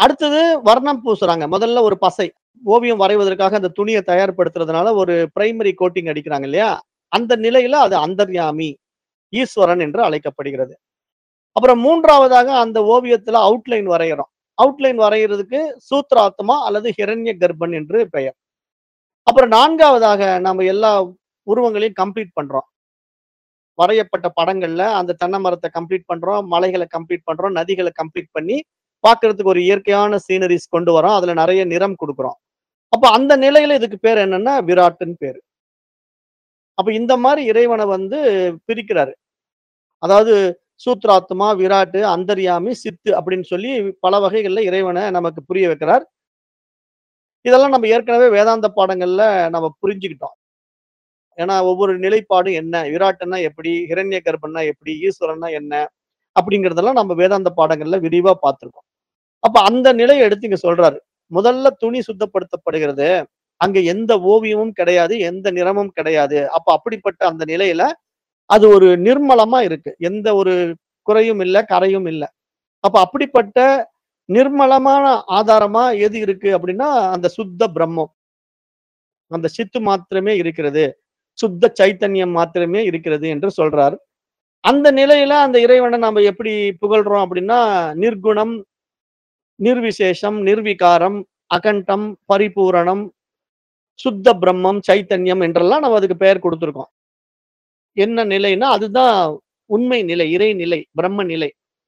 அடுத்தது வர்ணம் பூசுறாங்க முதல்ல ஒரு பசை ஓவியம் வரைவதற்காக அந்த துணியை தயார்படுத்துறதுனால ஒரு பிரைமரி கோட்டிங் அடிக்கிறாங்க இல்லையா அந்த நிலையில அது அந்தர்யாமி ஈஸ்வரன் என்று அழைக்கப்படுகிறது அப்புறம் மூன்றாவதாக அந்த ஓவியத்துல அவுட்லைன் வரைகிறோம் அவுட்லைன் வரைகிறதுக்கு சூத்ராத்மா அல்லது ஹிரண்ய கர்ப்பன் என்று பெயர் அப்புறம் நான்காவதாக நம்ம எல்லா உருவங்களையும் கம்ப்ளீட் பண்றோம் வரையப்பட்ட படங்கள்ல அந்த தென்னை மரத்தை கம்ப்ளீட் பண்றோம் மலைகளை கம்ப்ளீட் பண்றோம் நதிகளை கம்ப்ளீட் பண்ணி பார்க்கிறதுக்கு ஒரு இயற்கையான சீனரிஸ் கொண்டு வரோம் அதுல நிறைய நிறம் கொடுக்குறோம் அப்ப அந்த நிலையில இதுக்கு பேர் என்னன்னா விராட்டுன்னு பேரு அப்ப இந்த மாதிரி இறைவனை வந்து பிரிக்கிறாரு அதாவது சூத்ராத்மா விராட்டு அந்தர்யாமி சித்து அப்படின்னு சொல்லி பல வகைகள்ல இறைவனை நமக்கு புரிய வைக்கிறார் இதெல்லாம் நம்ம ஏற்கனவே வேதாந்த பாடங்கள்ல நம்ம புரிஞ்சுக்கிட்டோம் ஏன்னா ஒவ்வொரு நிலைப்பாடும் என்ன விராட்டுன்னா எப்படி ஹிரண்ய கர்ப்பன்னா எப்படி ஈஸ்வரன்னா என்ன அப்படிங்கறதெல்லாம் நம்ம வேதாந்த பாடங்கள்ல விரிவா பார்த்திருக்கோம் அப்ப அந்த நிலையை எடுத்து இங்க சொல்றாரு முதல்ல துணி சுத்தப்படுத்தப்படுகிறது அங்க எந்த ஓவியமும் கிடையாது எந்த நிறமும் கிடையாது அப்ப அப்படிப்பட்ட அந்த நிலையில அது ஒரு நிர்மலமா இருக்கு எந்த ஒரு குறையும் இல்லை கரையும் இல்லை அப்ப அப்படிப்பட்ட நிர்மலமான ஆதாரமா எது இருக்கு அப்படின்னா அந்த சுத்த பிரம்மம் அந்த சித்து மாத்திரமே இருக்கிறது சுத்த சைத்தன்யம் மாத்திரமே இருக்கிறது என்று சொல்றார் அந்த நிலையில அந்த இறைவனை நம்ம எப்படி புகழ்றோம் அப்படின்னா நிர்குணம் நிர்விசேஷம் நிர்விகாரம் அகண்டம் பரிபூரணம் சுத்த பிரம்மம் சைத்தன்யம் என்றெல்லாம் நம்ம அதுக்கு பெயர் கொடுத்திருக்கோம் என்ன நிலைன்னா அதுதான் உண்மை நிலை இறை நிலை பிரம்ம நிலை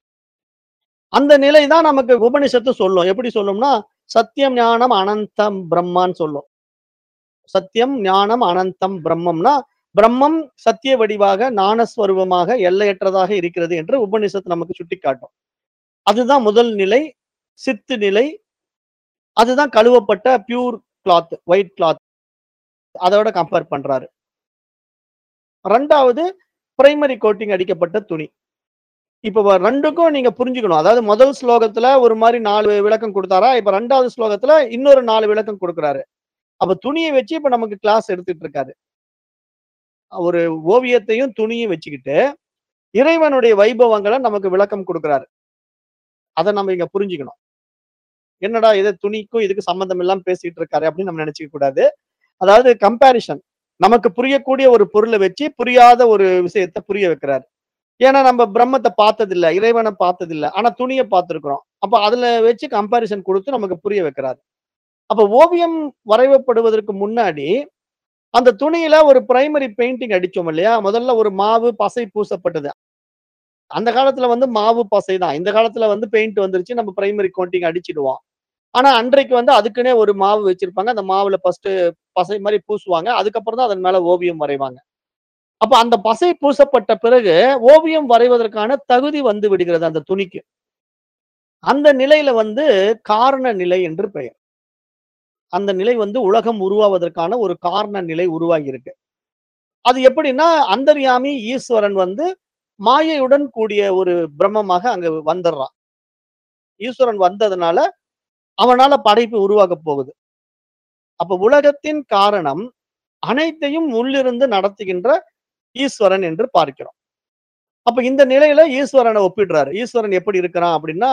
அந்த நிலை தான் நமக்கு உபனிஷத்து சொல்லும் எப்படி சொல்லும்னா சத்தியம் ஞானம் அனந்தம் பிரம்மான்னு சொல்லும் சத்தியம் ஞானம் அனந்தம் பிரம்மம்னா பிரம்மம் சத்திய வடிவாக ஞானஸ்வரூபமாக எல்லையற்றதாக இருக்கிறது என்று உபனிஷத்து நமக்கு சுட்டிக்காட்டும் அதுதான் முதல் நிலை சித்து நிலை அதுதான் கழுவப்பட்ட பியூர் கிளாத் ஒயிட் கிளாத் அதோட கம்பேர் பண்றாரு ரெண்டாவது பிரைமரி கோட்டிங் அடிக்கப்பட்ட துணி இப்ப வ- ரெண்டுக்கும் நீங்க புரிஞ்சுக்கணும் அதாவது முதல் ஸ்லோகத்துல ஒரு மாதிரி நாலு விளக்கம் கொடுத்தாரா இப்ப ரெண்டாவது ஸ்லோகத்துல இன்னொரு நாலு விளக்கம் கொடுக்குறாரு அப்ப துணியை வச்சு இப்ப நமக்கு கிளாஸ் எடுத்துட்டு இருக்காரு ஒரு ஓவியத்தையும் துணியும் வச்சுக்கிட்டு இறைவனுடைய வைபவங்களை நமக்கு விளக்கம் கொடுக்குறாரு அதை நம்ம இங்க புரிஞ்சுக்கணும் என்னடா இது துணிக்கும் இதுக்கு சம்பந்தம் இல்லாம பேசிட்டு இருக்காரு அப்படின்னு நம்ம நினைச்சுக்க கூடாது அதாவது கம்பேரிஷன் நமக்கு புரியக்கூடிய ஒரு பொருளை வச்சு புரியாத ஒரு விஷயத்த புரிய வைக்கிறாரு ஏன்னா நம்ம பிரம்மத்தை பார்த்ததில்ல இறைவனை பார்த்ததில்ல ஆனா துணியை பார்த்திருக்கிறோம் அப்ப அதுல வச்சு கம்பேரிசன் கொடுத்து நமக்கு புரிய வைக்கிறாரு அப்ப ஓவியம் வரைவப்படுவதற்கு முன்னாடி அந்த துணியில ஒரு பிரைமரி பெயிண்டிங் அடிச்சோம் இல்லையா முதல்ல ஒரு மாவு பசை பூசப்பட்டது அந்த காலத்துல வந்து மாவு பசை தான் இந்த காலத்துல வந்து பெயிண்ட் வந்துருச்சு நம்ம பிரைமரி கோட்டிங் அடிச்சிடுவோம் ஆனா அன்றைக்கு வந்து அதுக்குன்னே ஒரு மாவு வச்சிருப்பாங்க அந்த மாவுல ஃபர்ஸ்ட் பசை மாதிரி பூசுவாங்க அதுக்கப்புறம் தான் அதன் மேல ஓவியம் வரைவாங்க அப்ப அந்த பசை பூசப்பட்ட பிறகு ஓவியம் வரைவதற்கான தகுதி வந்து விடுகிறது அந்த துணிக்கு அந்த நிலையில வந்து காரண நிலை என்று பெயர் அந்த நிலை வந்து உலகம் உருவாவதற்கான ஒரு காரண நிலை உருவாகி இருக்கு அது எப்படின்னா அந்தர்யாமி ஈஸ்வரன் வந்து மாயையுடன் கூடிய ஒரு பிரம்மமாக அங்க வந்துடுறான் ஈஸ்வரன் வந்ததுனால அவனால படைப்பு உருவாக போகுது அப்ப உலகத்தின் காரணம் அனைத்தையும் உள்ளிருந்து நடத்துகின்ற ஈஸ்வரன் என்று பார்க்கிறோம் அப்ப இந்த நிலையில ஈஸ்வரனை ஒப்பிடுறாரு ஈஸ்வரன் எப்படி இருக்கிறான் அப்படின்னா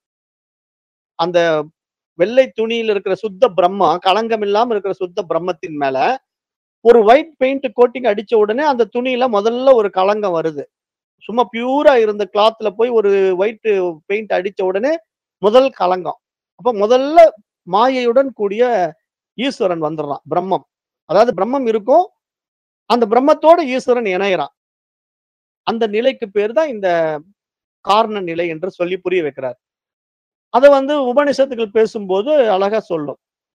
அந்த வெள்ளை துணியில் இருக்கிற சுத்த பிரம்மா களங்கம் இல்லாம இருக்கிற சுத்த பிரம்மத்தின் மேல ஒரு ஒயிட் பெயிண்ட் கோட்டிங் அடிச்ச உடனே அந்த துணியில முதல்ல ஒரு களங்கம் வருது சும்மா பியூரா இருந்த கிளாத்ல போய் ஒரு ஒயிட் பெயிண்ட் அடிச்ச உடனே முதல் களங்கம் அப்ப முதல்ல மாயையுடன் கூடிய ஈஸ்வரன் வந்துடுறான் பிரம்மம் அதாவது பிரம்மம் இருக்கும் அந்த பிரம்மத்தோட ஈஸ்வரன் இணையறான் அந்த நிலைக்கு பேர் தான் இந்த காரண நிலை என்று சொல்லி புரிய வைக்கிறார் அதை வந்து உபனிஷத்துக்கள் பேசும்போது அழகா சொல்லும்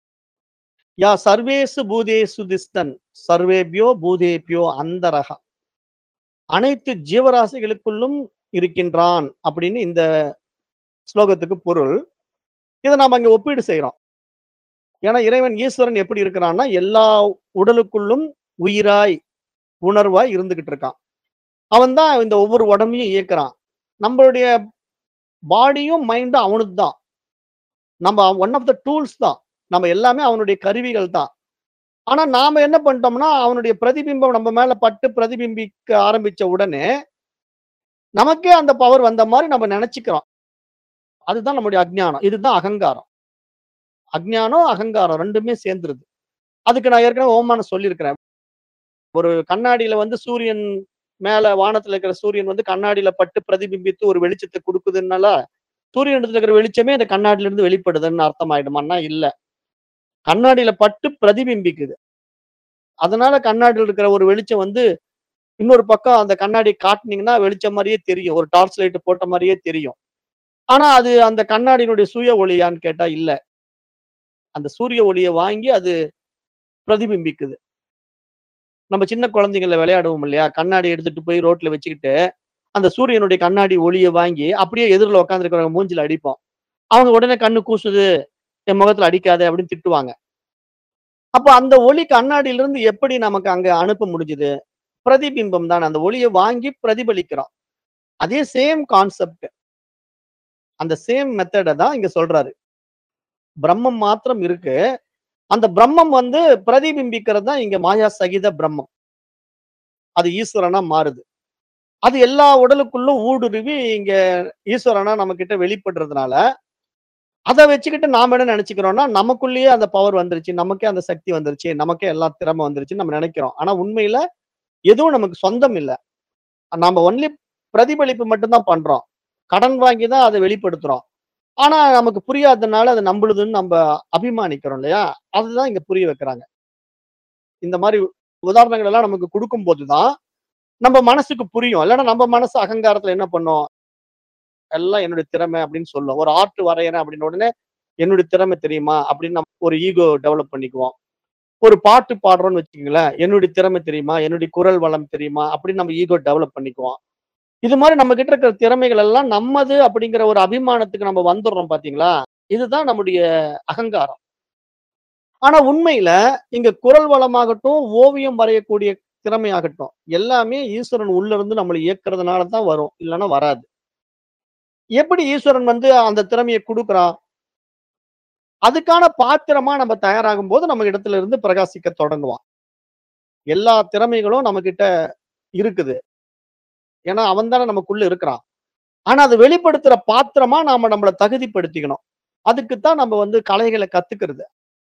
யா சர்வேசு பூதேசு திஸ்தன் சர்வேபியோ பூதேபியோ அந்தரகா அனைத்து ஜீவராசிகளுக்குள்ளும் இருக்கின்றான் அப்படின்னு இந்த ஸ்லோகத்துக்கு பொருள் இதை நாம அங்க ஒப்பீடு செய்யறோம் ஏன்னா இறைவன் ஈஸ்வரன் எப்படி இருக்கிறான்னா எல்லா உடலுக்குள்ளும் உயிராய் உணர்வாய் இருந்துகிட்டு இருக்கான் அவன் தான் இந்த ஒவ்வொரு உடம்பையும் இயக்குறான் நம்மளுடைய பாடியும் மைண்டும் அவனுக்கு தான் நம்ம ஒன் ஆஃப் த டூல்ஸ் தான் நம்ம எல்லாமே அவனுடைய கருவிகள் தான் ஆனா நாம என்ன பண்ணிட்டோம்னா அவனுடைய பிரதிபிம்பம் நம்ம மேல பட்டு பிரதிபிம்பிக்க ஆரம்பிச்ச உடனே நமக்கே அந்த பவர் வந்த மாதிரி நம்ம நினைச்சுக்கிறோம் அதுதான் நம்முடைய அஜ்ஞானம். இதுதான் அகங்காரம். அஜ்ஞானம், அகங்காரம் 2மே சேர்ந்துருது. அதுக்கு நான் ஏற்கனவே ஓமானம் சொல்லியிருக்கிறேன். ஒரு கண்ணாடியில வந்து சூரியன் மேல வானத்துல இருக்கிற சூரியன் வந்து கண்ணாடியில பட்டு பிரதிபிம்பித்து ஒரு வெளிச்சத்த குடுக்குதுன்னால, சூரியனிடத்துல இருக்கிற வெளிச்சமே அந்த கண்ணாடியில இருந்து வெளிப்படுதுன்னு அர்த்தமாயிடுமான்னா, இல்ல. கண்ணாடியில பட்டு பிரதிபிம்பிக்குது. அதனால கண்ணாடியில இருக்கிற ஒரு வெளிச்சம் வந்து, இன்னொரு பக்கம் அந்த கண்ணாடிய காட்டுனீங்கன்னா வெளிச்சம் மாரியே தெரியும். ஒரு டார்ச் லைட் போட்ட மாரியே தெரியும். ஆனா, அது அந்த கண்ணாடியினுடைய சுய ஒளியான்னு கேட்டா இல்ல. அந்த சூரிய ஒளிய வாங்கி அது பிரதிபிம்பிக்குது. நம்ம சின்ன குழந்தைங்கள்ல விளையாடுவோம் இல்லையா? கண்ணாடி எடுத்துட்டு போய் ரோட்ல வச்சுக்கிட்டு, அந்த சூரியனுடைய கண்ணாடி ஒளிய வாங்கி அப்படியே எதிர்ல உட்கார்ந்திருக்கிறவங்க மூஞ்சில அடிப்போம். அவங்க உடனே கண்ணு கூசுது, என் முகத்துல அடிக்காத அப்படின்னு திட்டுவாங்க. அப்ப அந்த ஒளி கண்ணாடியிலிருந்து எப்படி நமக்கு அங்க அனுப்ப முடிஞ்சது? பிரதிபிம்பம் தான. அந்த ஒளிய வாங்கி பிரதிபலிக்கிறோம். அதே சேம் கான்செப்ட். அந்த சேம் மெத்தட தான் இங்க சொல்றாரு. பிரம்மம் மாத்திரம் இருக்கு. அந்த பிரம்மம் வந்து பிரதிபிம்பிக்கிறது தான் இங்க மாயா சகித பிரம்மம். அது ஈஸ்வரனா மாறுது. அது எல்லா உடலுக்குள்ளும் ஊடுருவி இங்க ஈஸ்வரனா நம்மகிட்ட வெளிப்படுறதுனால, அத வச்சுக்கிட்டு நாம என்ன நெனச்சுக்கிறோம்னா, நமக்குள்ளேயே அந்த பவர் வந்துருச்சு. நமக்கே அந்த சக்தி வந்துருச்சு. நமக்கே எல்லா திறமை வந்துருச்சுன்னு நம்ம நெனைக்கிறோம். ஆனா உண்மையில எதுவும் நமக்கு சொந்தம் இல்ல. நாம ஒன்லி பிரதிபலிப்பு மட்டும் தான் பண்றோம். கடன் வாங்கி தான் அத வெளிப்படுத்துறோம். ஆனா நமக்கு புரியாததுனால அது நம்பளுதுன்னு நம்ப அபிமானிக்கிறோம் இல்லையா? அதுதான் இங்க புரிய வைக்கிறாங்க. இந்த மாரி உதாரணங்கள் எல்லாம் நமக்கு குடுக்கும்போது தான், நம்ம மனசுக்கு புரியும். இல்லன்னா நம்ம மனசு அகங்காரத்துல என்ன பண்ணும்? எல்லாம் என்னுடைய திறமை அப்படின்னு சொல்லும். ஒரு ஆர்ட் வரையறேன் அப்படின்ன உடனே, என்னுடைய திறமை தெரியுமா? அப்படின்னு நம்ம ஒரு ஈகோ டெவலப் பண்ணிக்குவோம். ஒரு பாட்டு பாடுறோம்னு வச்சுக்கங்களேன், என்னுடைய திறமை தெரியுமா? என்னுடைய குரல் வளம் தெரியுமா? அப்படின்னு நம்ம ஈகோ டெவலப் பண்ணிக்குவோம். இது மாரி நம்ம கிட்ட இருக்கிற திறமைகள் எல்லாம் நம்மது அப்படிங்கிற ஒரு அபிமானத்துக்கு நம்ம வந்துர்றோம் பார்த்தீங்களா? இதுதான் நம்முடைய அகங்காரம். ஆனா உண்மையில இங்க குரல் வளமாகட்டும், ஓவியம் வரையக்கூடிய திறமையாகட்டும், எல்லாமே ஈஸ்வரன் உள்ள இருந்து நம்மள இயக்குறதுனால தான் வரும். இல்லன்னா வராது. எப்படி ஈஸ்வரன் வந்து அந்த திறமைய குடுக்குறான்? அதுக்கான பாத்திரமா நம்ம தயாராகும்போது நம்ம இடத்துல இருந்து பிரகாசிக்க தொடங்குவான். எல்லா திறமைகளும் நம்மகிட்ட இருக்குது. ஏன்னா, அவன் தானே நமக்குள்ள இருக்கிறான். ஆனா அத வெளிப்படுத்துற பாத்திரமா நாம நம்மள தகுதிப்படுத்திக்கணும். அதுக்கு தான் நம்ம வந்து கலைகள கத்துக்கிறது.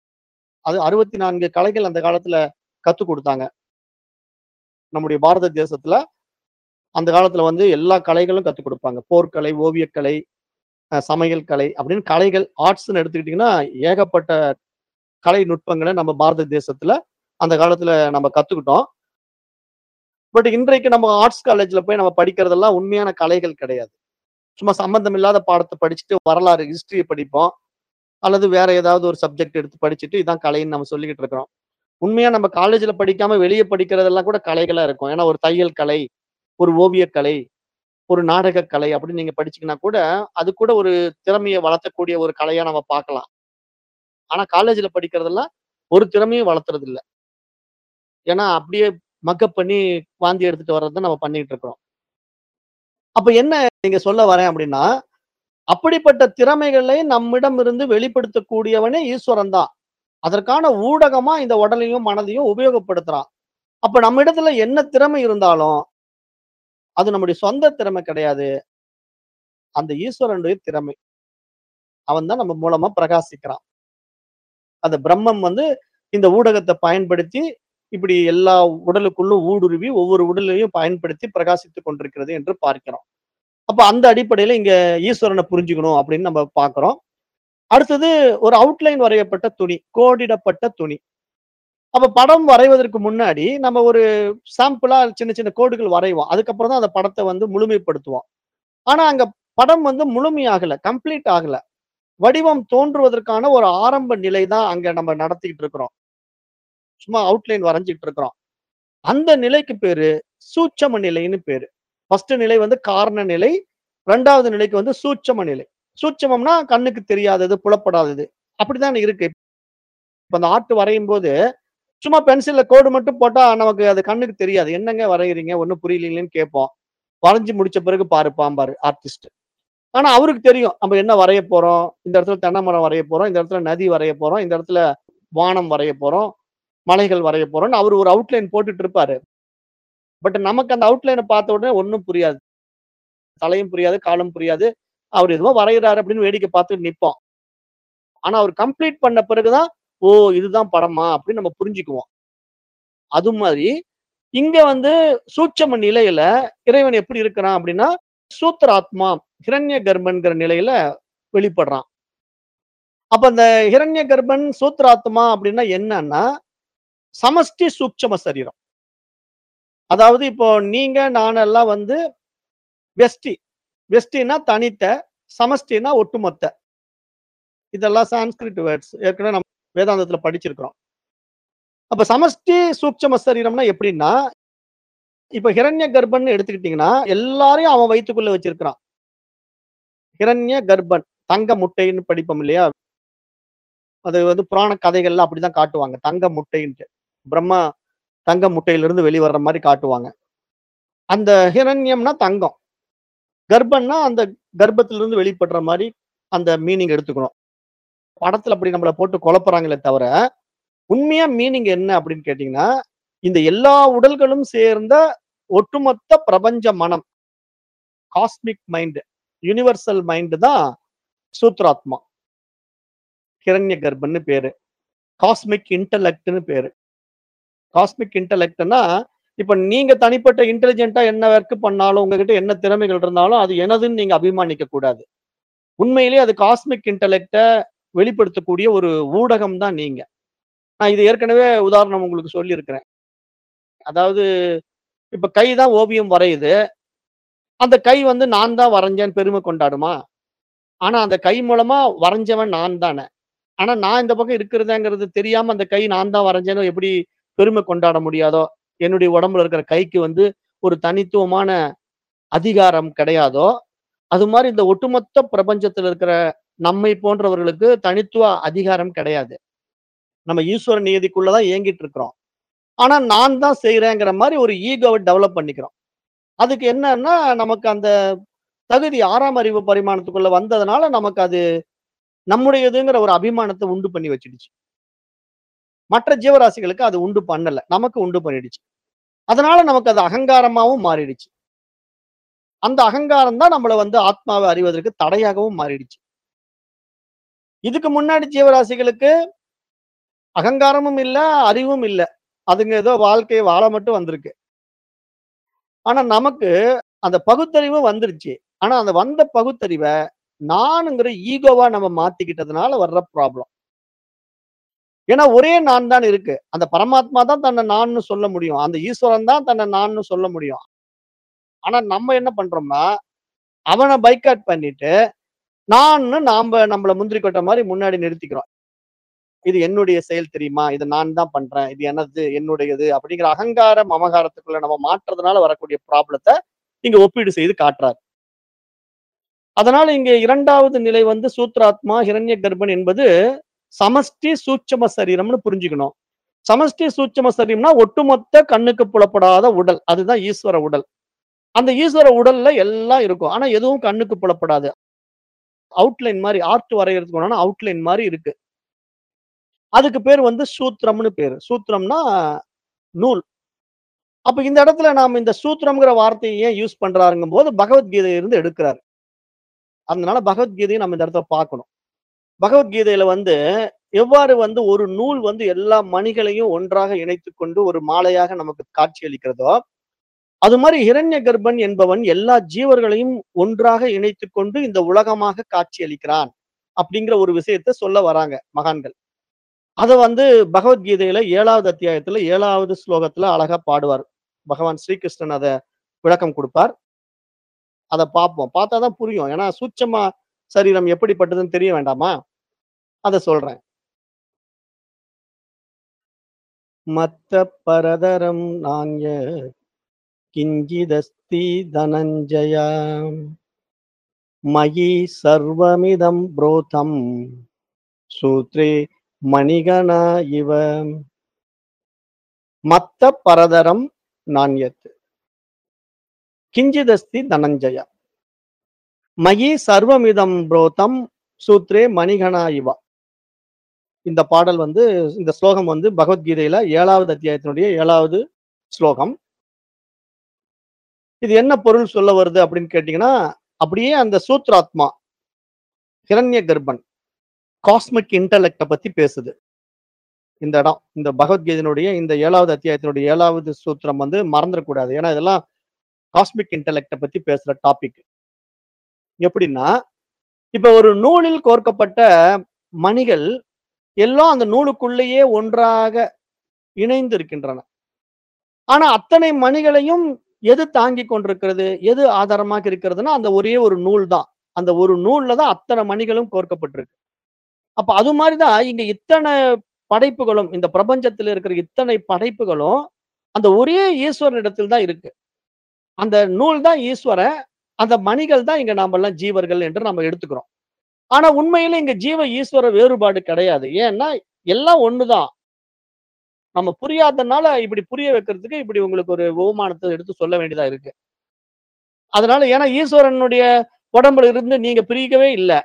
அது 64 கலைகள் அந்த காலத்துல கத்துக் குடுத்தாங்க. நம்முடைய பாரத தேசத்துல, அந்த காலத்துல வந்து எல்லா கலைகளும் கத்துக் குடுப்பாங்க. போர்க்கலை, ஓவியக்கலை, அ சமையல் கலை அப்படின்னு கலைகள் ஆர்ட்ஸ்ன்னு எடுத்துக்கிட்டீங்கன்னா, ஏகப்பட்ட கலை நுட்பங்கள நம்ம பாரத தேசத்துல அந்த காலத்துல நம்ம கத்துக்கிட்டோம். பட் இன்றைக்கு நம்ம ஆர்ட்ஸ் காலேஜ்ல போய் நம்ம படிக்கிறதெல்லாம் உண்மையான கலைகள் கிடையாது. சும்மா சம்மந்தம் இல்லாத பாடத்த படிச்சுட்டு வரலாறு, ஹிஸ்டரிய படிப்போம். அல்லது வேற ஏதாவது ஒரு சப்ஜெக்ட் எடுத்து படிச்சுட்டு இதான் கலைன்னு நம்ம சொல்லிக்கிட்டு இருக்கிறோம். உண்மையா நம்ம காலேஜ்ல படிக்காம வெளிய படிக்கிறதெல்லாம் கூட கலைகளா இருக்கும். ஏன்னா ஒரு தையல் கலை, ஒரு ஓவியக்கலை, ஒரு நாடகக் கலை அப்படின்னு நீங்க படிச்சீங்கன்னா கூட, அது கூட ஒரு திறமைய வளர்த்தக்கூடிய ஒரு கலையா நம்ம பார்க்கலாம். ஆனா காலேஜ்ல படிக்கிறதெல்லாம் ஒரு திறமையும் வளர்த்துறது இல்ல. ஏன்னா அப்படியே மக்கப் பண்ணி வாந்தி எடுத்துட்டு வர்றது தான் நம்ம பண்ணிட்டு இருக்கிறோம். அப்ப என்ன இங்க சொல்ல வரேன் அப்படின்னா, அப்படிப்பட்ட திறமைகளை நம்மிடம் இருந்து வெளிப்படுத்தக்கூடியவனே ஈஸ்வரன் தான். அதற்கான ஊடகமா இந்த உடலையும், மனதையும் உபயோகப்படுத்துறான். அப்ப நம்மிடத்துல என்ன திறமை இருந்தாலும், அது நம்முடைய சொந்த திறமை கிடையாது. அந்த ஈஸ்வரனுடைய திறமை. அவன் தான் நம்ம மூலமா பிரகாசிக்கிறான். அந்த பிரம்மம் வந்து இந்த ஊடகத்த பயன்படுத்தி, இப்படி எல்லா உடலுக்குள்ளும் ஊடுருவி ஒவ்வொரு உடலையும் பயன்படுத்தி பிரகாசித்துக் கொண்டிருக்கிறது என்று பார்க்கிறோம். அப்ப அந்த அடிப்படையில இங்க ஈஸ்வரன புரிஞ்சுக்கணும் அப்படின்னு நம்ம பார்க்கிறோம். அடுத்தது ஒரு அவுட்லைன் வரையப்பட்ட துணி, கோடிடப்பட்ட துணி. அப்ப படம் வரைவதற்கு முன்னாடி நம்ம ஒரு சாம்பிளா சின்ன சின்ன கோடுகள் வரைவோம். அதுக்கப்புறம் தான் அந்த படத்த வந்து முழுமைப்படுத்துவோம். ஆனா அங்க படம் வந்து முழுமையாகல, கம்ப்ளீட் ஆகல. வடிவம் தோன்றுவதற்கான ஒரு ஆரம்ப நிலை தான் அங்க நம்ம நடத்திக்கிட்டு இருக்கிறோம். சும்மா அவுட்லைன் வரைஞ்சுகிட்டு இருக்கிறோம். அந்த நிலைக்கு பேரு சூட்சம நிலைன்னு பேரு. ஃபர்ஸ்ட் நிலை வந்து காரண நிலை. 2வது நிலைக்கு வந்து சூட்சம நிலை. சூட்சமம்னா கண்ணுக்கு தெரியாதது, புலப்படாதது. அப்படித்தானே இருக்கு. இப்ப அந்த ஆர்ட் வரையும்போது, சும்மா பென்சில்ல கோடு மட்டும் போட்டா நமக்கு அது கண்ணுக்கு தெரியாது. என்னங்க வரையறீங்க? ஒண்ணும் புரியலங்களேன்னு கேட்போம். வரைஞ்சு முடிச்ச பிறகு பாருப்பாம்பாரு ஆர்டிஸ்ட். ஆனா அவருக்கு தெரியும். நம்ம என்ன வரைய போறோம்? இந்த இடத்துல தென்னை மரம் வரைய போறோம். இந்த இடத்துல நதி வரைய போறோம். இந்த இடத்துல வானம் வரைய போறோம். மலைகள் வரைய போறோம்ன்னு அவரு ஒரு அவுட்லைன் போட்டுட்டு இருப்பாரு. பட் நமக்கு அந்த அவுட்லைன பார்த்த உடனே ஒண்ணும் புரியாது. தலையும் புரியாது, காலும் புரியாது. அவர் எதுவோ வரைகிறாரு அப்படின்னு வேடிக்கை பார்த்து நிப்போம். ஆனா அவர் கம்ப்ளீட் பண்ண பிறகுதான், ஓ! இதுதான் படமா அப்படின்னு நம்ம புரிஞ்சுக்குவோம். அது மாதிரி இங்க வந்து சூட்சும நிலையில இறைவன் எப்படி இருக்கிறான் அப்படின்னா, சூத்ராத்மா, ஹிரண்ய கர்ப்பன்கிற நிலையில வெளிப்படுறான். அப்ப அந்த ஹிரண்ய கர்ப்பன், சூத்ராத்மா அப்படின்னா என்னன்னா, சமஷ்டி சூட்சும சரீரம். அதாவது இப்போ நீங்க, நான் எல்லாம் வந்து வெஷ்டி. வெஷ்டின்னா தனித்த, சமஷ்டின்னா ஒட்டுமொத்த. இதெல்லாம் சான்ஸ்கிரிட் வேர்ட்ஸ். ஏற்கனவே நம்ம வேதாந்தத்துல படிச்சிருக்கிறோம். அப்ப சமஷ்டி சூட்சும சரீரம்னா எப்படின்னா, இப்ப ஹிரண்ய கர்ப்பன்னு எடுத்துக்கிட்டீங்கன்னா, எல்லாரையும் அவன் வயித்துக்குள்ள வச்சிருக்கிறான். ஹிரண்ய கர்ப்பன். தங்க முட்டைன்னு படிப்போம் இல்லையா? அது வந்து புராண கதைகள்ல அப்படிதான் காட்டுவாங்க. தங்க முட்டைன்ட்டு. பிரம்மா தங்க முட்டையிலிருந்து வெளிவர்ற மாரி காட்டுவாங்க. அந்த ஹிரண்யம்னா தங்கம். கர்ப்பன்னா அந்த கர்ப்பத்திலிருந்து வெளிப்படுற மாரி அந்த மீனிங் எடுத்துக்கணும். படத்துல அப்படி நம்மள போட்டு குழப்புறாங்களே தவிர, உண்மையா மீனிங் என்ன அப்படின்னு கேட்டீங்கன்னா, இந்த எல்லா உடல்களும் சேர்ந்த ஒட்டுமொத்த பிரபஞ்ச மனம். காஸ்மிக் மைண்ட், யுனிவர்சல் மைண்ட் தான் சூத்ராத்மா. ஹிரண்ய கர்ப்பன்னு பேரு. காஸ்மிக் இன்டலெக்ட்ன்னு பேரு. காஸ்மிக் இன்டலெக்ட்ன்னா, இப்ப நீங்க தனிப்பட்ட இன்டெலிஜென்ட்டா என்ன ஒர்க் பண்ணாலும், உங்ககிட்ட என்ன திறமைகள் இருந்தாலும், அது எனதுன்னு நீங்க அபிமானிக்க கூடாது. உண்மையிலேயே அது காஸ்மிக் இன்டலெக்ட்ட வெளிப்படுத்தக்கூடிய ஒரு ஊடகம் தான் நீங்க. நான் இது ஏற்கனவே உதாரணம் உங்களுக்கு சொல்லியிருக்கிறேன். அதாவது இப்ப கை தான் ஓவியம் வரையுது. அந்த கை வந்து நான் தான் வரைஞ்சேன்னு பெருமை கொண்டாடுமா? ஆனா அந்த கை மூலமா வரைஞ்சவன் நான் தானே. ஆனா நான் இந்த பக்கம் இருக்கிறதேங்கிறது தெரியாம அந்த கை நான் தான் வரைஞ்சேன்னு எப்படி பெருமை கொண்டாட முடியாதோ, என்னுடைய உடம்புல இருக்கிற கைக்கு வந்து ஒரு தனித்துவமான அதிகாரம் கிடையாதோ, அது மாரி இந்த ஒட்டுமொத்த பிரபஞ்சத்துல இருக்கிற நம்மை போன்றவர்களுக்கு தனித்துவ அதிகாரம் கிடையாது. நம்ம ஈஸ்வர நியதிக்குள்ள தான் இயங்கிட்டு இருக்கிறோம். ஆனா நான் தான் செய்றேங்கிற மாரி ஒரு ஈகோவ டெவலப் பண்ணிக்கிறோம். அதுக்கு என்னன்னா, நமக்கு அந்த தகுதி 6ஆம் அறிவு பரிமாணத்துக்குள்ள வந்ததுனால, நமக்கு அது நம்முடையதுங்கிற ஒரு அபிமானத்த உண்டு பண்ணி வச்சுடுச்சு. மற்ற ஜீவராசிகளுக்கு அது உண்டு பண்ணல. நமக்கு உண்டு பண்ணிடுச்சு. அதனால நமக்கு அது அகங்காரமாவும் மாறிடுச்சு. அந்த அகங்காரம் தான் நம்மள வந்து ஆத்மாவ அறிவதற்கு தடையாகவும் மாறிடுச்சு. இதுக்கு முன்னாடி ஜீவராசிகளுக்கு அகங்காரமும் இல்ல, அறிவும் இல்ல. அதுங்க ஏதோ வாழ்க்கைய வாழ மட்டும் வந்திருக்கு. ஆனா நமக்கு அந்த பகுத்தறிவு வந்துருச்சு. ஆனா அந்த வந்த பகுத்தறிவ நானுங்கிற ஈகோவா நம்ம மாத்திக்கிட்டதுனால வர்ற ப்ராப்ளம். ஏன்னா ஒரே நான் தான் இருக்கு. அந்த பரமாத்மா தான் தன்னை நான்னு சொல்ல முடியும். அந்த ஈஸ்வரன் தான் தன்னை நான்னு சொல்ல முடியும். ஆனா நம்ம என்ன பண்றோம்னா, அவன பைகாட் பண்ணிட்டு, நான்னு நாம நம்மள முந்திரி கொட்டை மாரி முன்னாடி நிறுத்திக்கிறோம். இது என்னுடைய செயல் தெரியுமா? இத நான் தான் பண்றேன். இது எனது, என்னுடையது அப்படிங்கிற அகங்கார, மமகாரத்துக்குள்ள நம்ம மாற்றுறதுனால வரக்கூடிய ப்ராப்ளத்த இங்க ஒப்பீடு செய்து காட்டுறார். அதனால இங்க 2வது நிலை வந்து சூத்ராத்மா, ஹிரண்ய கர்ப்பன் என்பது சமஷ்டி சூட்சும சரீரம்னு புரிஞ்சுக்கணும். சமஷ்டி சூட்சும சரீரம்னா ஒட்டுமொத்த கண்ணுக்கு புலப்படாத உடல். அதுதான் ஈஸ்வர உடல். அந்த ஈஸ்வர உடல்ல எல்லாம் இருக்கும். ஆனா எதுவும் கண்ணுக்கு புலப்படாது. அவுட்லைன் மாரி ஆர்ட் வரையறதுக்கு உண்டான அவுட்லைன் மாரி இருக்கு. அதுக்கு பேர் வந்து சூத்திரம்னு பேரு. சூத்திரம்னா நூல். அப்ப இந்த இடத்துல நாம இந்த சூத்திரம்ங்கிற வார்த்தைய ஏன் யூஸ் பண்றாருங்கும்போது பகவத்கீதையில இருந்து எடுக்கிறாரு. அதனால பகவத்கீதைய நம்ம இந்த இடத்துல பார்க்கணும். பகவத்கீதையில வந்து எவ்வாறு வந்து ஒரு நூல் வந்து எல்லா மணிகளையும் ஒன்றாக இணைத்துக் கொண்டு ஒரு மாலையாக நமக்கு காட்சியளிக்கிறதோ, அது மாரி ஹிரண்ய கர்ப்பன் என்பவன் எல்லா ஜீவர்களையும் ஒன்றாக இணைத்துக் கொண்டு இந்த உலகமாக காட்சியளிக்கிறான். அப்படிங்கிற ஒரு விஷயத்த சொல்ல வராங்க மகான்கள். அத வந்து பகவத்கீதையில 7வது அத்தியாயத்துல 7வது ஸ்லோகத்துல அழகா பாடுவார். பகவான் ஸ்ரீகிருஷ்ணன் அத விளக்கம் குடுப்பார். அத பார்ப்போம். பார்த்தா தான் புரியும். ஏன்னா சூட்சும சரீரம் எப்படிப்பட்டதுன்னு தெரிய வேண்டாமா? அத சொல்றேன். மத்த பரதரம் நான்ய கிஞ்சிதஸ்தி தனஞ்சய மயி சர்வமிதம் புரோதம் சூத்ரே மணிகணா இவ மத்த பரதரம் நான்யத் கிஞ்சிதஸ்தி தனஞ்சய மயி சர்வமிதம் புரோதம் சூத்ரே மணிகணா இவ இந்த பாடல் வந்து இந்த ஸ்லோகம் வந்து பகவத்கீதையில 7வது அத்தியாயத்தினுடைய 7வது ஸ்லோகம். இது என்ன பொருள் சொல்ல வருது அப்படின்னு கேட்டீங்கன்னா, அப்படியே அந்த சூத்ராத்மா ஹிரண்ய கர்ப்பன் காஸ்மிக் இன்டலெக்ட பத்தி பேசுது இந்த இடம் இந்த பகவத்கீதையினுடைய இந்த ஏழாவது அத்தியாயத்தினுடைய ஏழாவது சூத்திரம் வந்து மறந்துடக்கூடாது ஏன்னா இதெல்லாம் காஸ்மிக் இன்டலெக்ட பத்தி பேசுற டாபிக் எப்படின்னா இப்ப ஒரு நூலில் கோர்க்கப்பட்ட மணிகள் எல்லாம் அந்த நூலுக்குள்ளேயே ஒன்றாக இணைந்து இருக்கின்றன ஆனா அத்தனை மணிகளையும் எது தாங்கி கொண்டிருக்கிறது எது ஆதாரமாக இருக்கிறதுனா அந்த ஒரே ஒரு நூல் தான் அந்த ஒரு நூல்ல தான் அத்தனை மணிகளும் கோர்க்கப்பட்டிருக்கு அப்ப அது மாதிரிதான் இங்க இத்தனை படைப்புகளும் இந்த பிரபஞ்சத்தில் இருக்கிற இத்தனை படைப்புகளும் அந்த ஒரே ஈஸ்வரனிடத்தில் தான் இருக்கு அந்த நூல் தான் ஈஸ்வரன் அந்த மணிகள் தான் இங்க நாம எல்லாம் ஜீவர்கள் என்று நம்ம எடுத்துக்கிறோம் ஆனா உண்மையில இங்க ஜீவ ஈஸ்வர வேறுபாடு கிடையாது ஏன்னா எல்லாம் ஒண்ணுதான் நம்ம புரியாதனால இப்படி புரிய வைக்கிறதுக்கு இப்படி உங்களுக்கு ஒரு உபமானத்தை எடுத்து சொல்ல வேண்டியதா இருக்கு அதனால ஏன்னா ஈஸ்வரனுடைய உடம்புல இருந்து நீங்க பிரிக்கவே இல்லை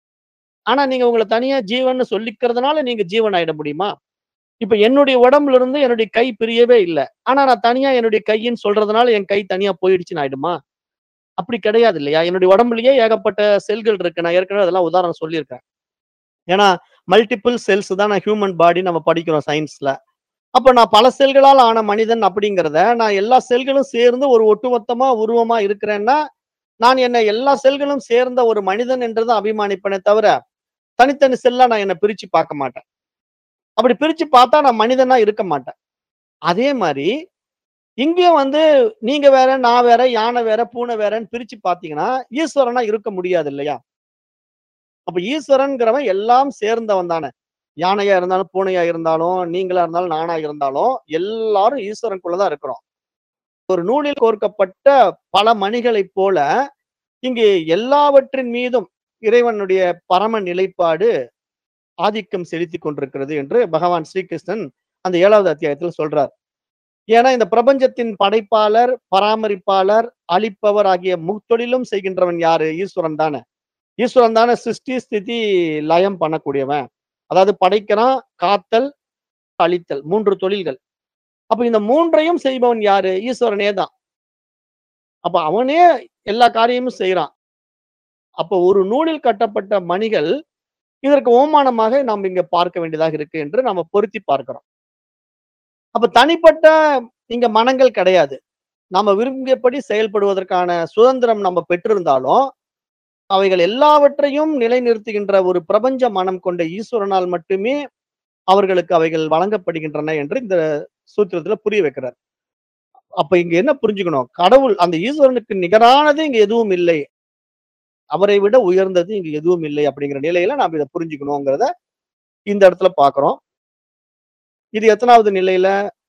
ஆனா நீங்க உங்களை தனியா ஜீவன் சொல்லிக்கிறதுனால நீங்க ஜீவன் ஆயிட முடியுமா இப்ப என்னுடைய உடம்புல இருந்து என்னுடைய கை பிரியவே இல்லை ஆனா நான் தனியா என்னுடைய கையின்னு சொல்றதுனால என் கை தனியா போயிடுச்சுன்னு ஆயிடுமா அப்படி கிடையாது இல்லையா என்னுடைய உடம்புலயே ஏகப்பட்ட செல்கள் இருக்கு நான் ஏற்கனவே அதெல்லாம் உதாரணம் சொல்லியிருக்கேன் ஏன்னா மல்டிபிள் செல்ஸ் தான் நான் ஹியூமன் பாடி நம்ம படிக்கிறோம் சயின்ஸ்ல அப்ப நான் பல செல்களால் ஆன மனிதன் அப்படிங்கிறத நான் எல்லா செல்களும் சேர்ந்து ஒரு ஒட்டுமொத்தமா உருவமா இருக்கிறேன்னா நான் என்ன எல்லா செல்களும் சேர்ந்த ஒரு மனிதன் என்றுதான் அபிமானிப்பனே தவிர தனித்தனி செல்லா நான் என்ன பிரிச்சு பார்க்க மாட்டேன் அப்படி பிரிச்சு பார்த்தா நான் மனிதனா இருக்க மாட்டேன் அதே மாதிரி இங்கேயும் வந்து நீங்க வேற நான் வேற யானை வேற பூனை வேறன்னு பிரிச்சு பாத்தீங்கன்னா ஈஸ்வரனா இருக்க முடியாது இல்லையா அப்ப ஈஸ்வரன்கிறவன் எல்லாம் சேர்ந்தவன் தானே யானையா இருந்தாலும் பூனையா இருந்தாலும் நீங்களா இருந்தாலும் நானா இருந்தாலும் எல்லாரும் ஈஸ்வரனுக்குள்ளதான் இருக்கிறோம் ஒரு நூலில் கோர்க்கப்பட்ட பல மணிகளைப் போல இங்கு எல்லாவற்றின் மீதும் இறைவனுடைய பரம நிலைப்பாடு ஆதிக்கம் செலுத்தி கொண்டிருக்கிறது என்று பகவான் ஸ்ரீகிருஷ்ணன் அந்த ஏழாவது அத்தியாயத்தில் சொல்றார் ஏன்னா இந்த பிரபஞ்சத்தின் படைப்பாளர் பராமரிப்பாளர் அழிப்பவர் ஆகிய முத்தொழிலும் செய்கின்றவன் யாரு ஈஸ்வரன் தானே ஈஸ்வரன் தானே சிருஷ்டி ஸ்திதி லயம் பண்ணக்கூடியவன் அதாவது படைக்கிறான் காத்தல் அழித்தல் மூன்று தொழில்கள் அப்ப இந்த மூன்றையும் செய்பவன் யாரு ஈஸ்வரனே தான் அப்ப அவனே எல்லா காரியமும் செய்யறான் அப்ப ஒரு நூலில் கட்டப்பட்ட மணிகள் இதற்கு ஓமானமாக நாம் இங்க பார்க்க வேண்டியதாக இருக்கு என்று நம்ம பொருத்தி பார்க்கிறோம் அப்ப தனிப்பட்ட இங்க மனங்கள் கிடையாது நாம விரும்பியபடி செயல்படுவதற்கான சுதந்திரம் நம்ம பெற்றிருந்தாலும் அவைகள் எல்லாவற்றையும் நிலைநிறுத்துகின்ற ஒரு பிரபஞ்ச மனம் கொண்ட ஈஸ்வரனால் மட்டுமே அவர்களுக்கு அவைகள் வழங்கப்படுகின்றன என்று இந்த சூத்திரத்துல புரிய வைக்கிறார் அப்ப இங்க என்ன புரிஞ்சுக்கணும் கடவுள் அந்த ஈஸ்வரனுக்கு நிகரானது இங்க எதுவும் இல்லை அவரை விட உயர்ந்தது இங்க எதுவும் இல்லை அப்படிங்கிற நிலையில நாம் இதை புரிஞ்சுக்கணுங்கிறத இந்த இடத்துல பாக்குறோம் இது எத்தனாவது நிலையில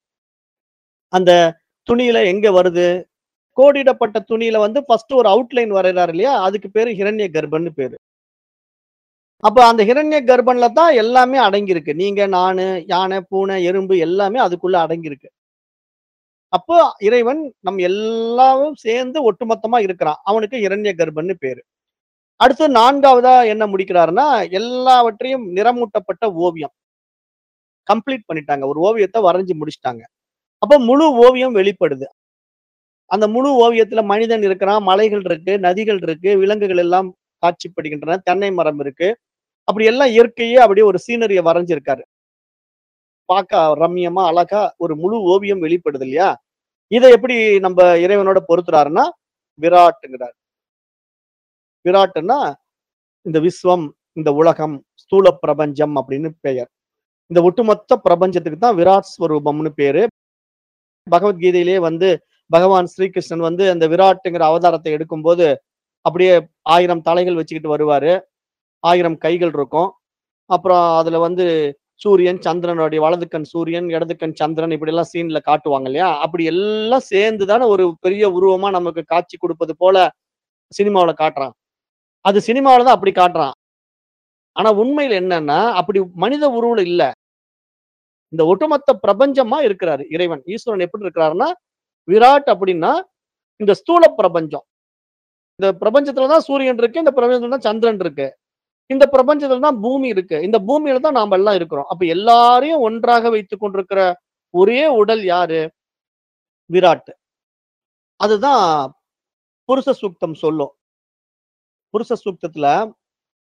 அந்த துணியில எங்க வருது கோடிடப்பட்ட துணியில வந்து ஃபர்ஸ்ட் ஒரு அவுட்லைன் வரைகிறார் இல்லையா அதுக்கு பேரு ஹிரண்ய கர்ப்பன்னு பேரு அப்ப அந்த ஹிரண்ய கர்ப்பன்ல தான் எல்லாமே அடங்கியிருக்கு நீங்க நானு யானை பூனை எறும்பு எல்லாமே அதுக்குள்ள அடங்கியிருக்கு அப்போ இறைவன் நம் எல்லாரும் சேர்ந்து ஒட்டுமொத்தமா இருக்கிறான் அவனுக்கு இரண்ய கர்ப்பன்னு பேரு அடுத்து நான்காவதா என்ன முடிக்கிறாருன்னா எல்லாவற்றையும் நிறமூட்டப்பட்ட ஓவியம் கம்ப்ளீட் பண்ணிட்டாங்க ஒரு ஓவியத்தை வரைஞ்சு முடிச்சிட்டாங்க அப்ப முழு ஓவியம் வெளிப்படுது அந்த முழு ஓவியத்துல மனிதன் இருக்கிறான் மலைகள் இருக்கு நதிகள் இருக்கு விலங்குகள் எல்லாம் காட்சிப்படுகின்றன தென்னை மரம் இருக்கு அப்படி எல்லாம் இயற்கையே அப்படியே ஒரு சீனரியை வரைஞ்சிருக்காரு பார்க்க ரம்மியமா அழகா ஒரு முழு ஓவியம் வெளிப்படுது இல்லையா இதை எப்படி நம்ம இறைவனோட பொருத்துறாருன்னா விராட்டுங்கிறார் விராட்டுன்னா இந்த விஸ்வம் இந்த உலகம் ஸ்தூல பிரபஞ்சம் அப்படின்னு பெயர் இந்த ஒட்டுமொத்த பிரபஞ்சத்துக்கு தான் விராட் ஸ்வரூபம்னு பேரு பகவத்கீதையிலே வந்து பகவான் ஸ்ரீகிருஷ்ணன் வந்து அந்த விராட்டுங்கிற அவதாரத்தை எடுக்கும்போது அப்படியே ஆயிரம் தலைகள் வச்சுக்கிட்டு வருவாரு ஆயிரம் கைகள் இருக்கும் அப்புறம் அதுல வந்து சூரியன் சந்திரனுடைய வலது கண் சூரியன் இடது கண் சந்திரன் இப்படி எல்லாம் சீன்ல காட்டுவாங்க இல்லையா அப்படி எல்லாம் சேர்ந்து தானே ஒரு பெரிய உருவமா நமக்கு காட்சி கொடுப்பது போல சினிமாவுல காட்டுறான் அது சினிமாவில தான் அப்படி காட்டுறான் ஆனா உண்மையில் என்னன்னா அப்படி மனித உருவம் இல்ல இந்த ஒட்டுமொத்த பிரபஞ்சமா இருக்கிறாரு இறைவன் ஈஸ்வரன் எப்படி இருக்கிறாருன்னா விராட் அப்படின்னா இந்த ஸ்தூல பிரபஞ்சம் இந்த பிரபஞ்சத்துலதான் சூரியன் இருக்கு இந்த பிரபஞ்சத்துல தான் சந்திரன் இருக்கு இந்த பிரபஞ்சத்துல தான் பூமி இருக்கு இந்த பூமியில தான் நாம எல்லாம் இருக்கிறோம் அப்ப எல்லாரையும் ஒன்றாக வைத்துக் கொண்டிருக்கிற ஒரே உடல் யாரு விராட் அதுதான் புருஷ சூக்தம் சொல்லும் புருஷ சூக்தத்துல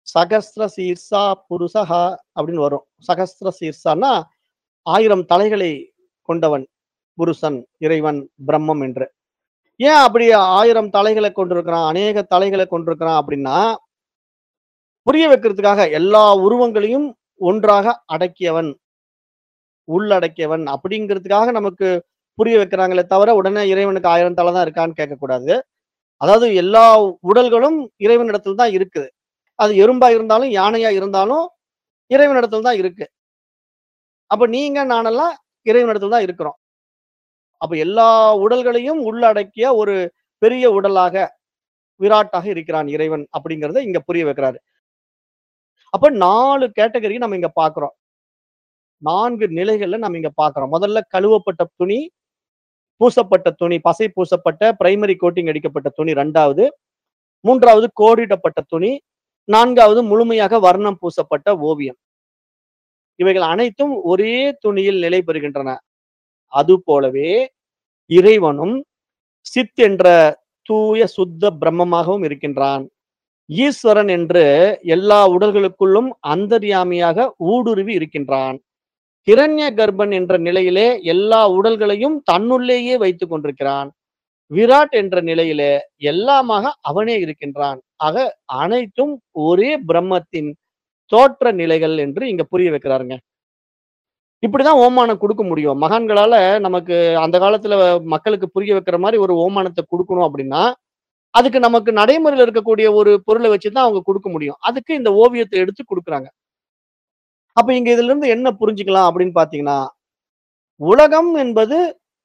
சகஸ்ர சீர்ஷா புருஷஹா அப்படின்னு வரும் சகஸ்ர சீர்ஷான்னா ஆயிரம் தலைகளை கொண்டவன் புருஷன் இறைவன் பிரம்மம் என்று ஏன் அப்படி ஆயிரம் தலைகளை கொண்டிருக்கிறான் அநேக தலைகளை கொண்டிருக்கிறான் அப்படின்னா புரிய வைக்கிறதுக்காக எல்லா உருவங்களையும் ஒன்றாக அடக்கியவன் உள்ளடக்கியவன் அப்படிங்கிறதுக்காக நமக்கு புரிய வைக்கிறாங்களே தவிர உடனே இறைவனுக்கு ஆயிரம் தலை தான் இருக்கான்னு கேட்கக்கூடாது அதாவது எல்லா உடல்களும் இறைவனிடத்தில் தான் இருக்குது அது எறும்பா இருந்தாலும் யானையா இருந்தாலும் இறைவனிடத்தில் தான் இருக்கு அப்ப நீங்க நானெல்லாம் இறைவனிடத்தில் தான் இருக்கிறோம் அப்ப எல்லா உடல்களையும் உள்ளடக்கிய ஒரு பெரிய உடலாக விராட்டாக இருக்கிறான் இறைவன் அப்படிங்கறத இங்க புரிய வைக்கிறாரு அப்ப நாலு கேட்டகரி நம்ம இங்க பாக்குறோம் நான்கு நிலைகள்ல நம்ம இங்க பாக்குறோம் முதல்ல கழுவப்பட்ட துணி பூசப்பட்ட துணி பசை பூசப்பட்ட பிரைமரி கோட்டிங் அடிக்கப்பட்ட துணி ரெண்டாவது மூன்றாவது கோடிடப்பட்ட துணி நான்காவது முழுமையாக வர்ணம் பூசப்பட்ட ஓவியம் இவைகள் அனைத்தும் ஒரே துணியில் நிலை பெறுகின்றன அது போலவே இறைவனும் சித் என்ற தூய சுத்த பிரம்மமாகவும் இருக்கின்றான் ஈஸ்வரன் என்று எல்லா உடல்களுக்குள்ளும் அந்தர்யாமியாக ஊடுருவி இருக்கின்றான் கிரண்ய கர்ப்பன் என்ற நிலையிலே எல்லா உடல்களையும் தன்னுள்ளேயே வைத்துக் கொண்டிருக்கிறான் விராட் என்ற நிலையிலே எல்லாமாக அவனே இருக்கின்றான் ஆக அனைத்தும் ஒரே பிரம்மத்தின் தோற்ற நிலைகள் என்று இங்க புரிய வைக்கிறாருங்க இப்படிதான் ஓமானம் கொடுக்க முடியும் மகான்களால நமக்கு அந்த காலத்துல மக்களுக்கு புரிய வைக்கிற மாதிரி ஒரு ஓமானத்தை கொடுக்கணும் அப்படின்னா அதுக்கு நமக்கு நடைமுறையில் இருக்கக்கூடிய ஒரு பொருளை வச்சுதான் அவங்க கொடுக்க முடியும் அதுக்கு இந்த ஓவியத்தை எடுத்து கொடுக்குறாங்க அப்ப இங்க இதுல இருந்து என்ன புரிஞ்சுக்கலாம் அப்படின்னு பாத்தீங்கன்னா உலகம் என்பது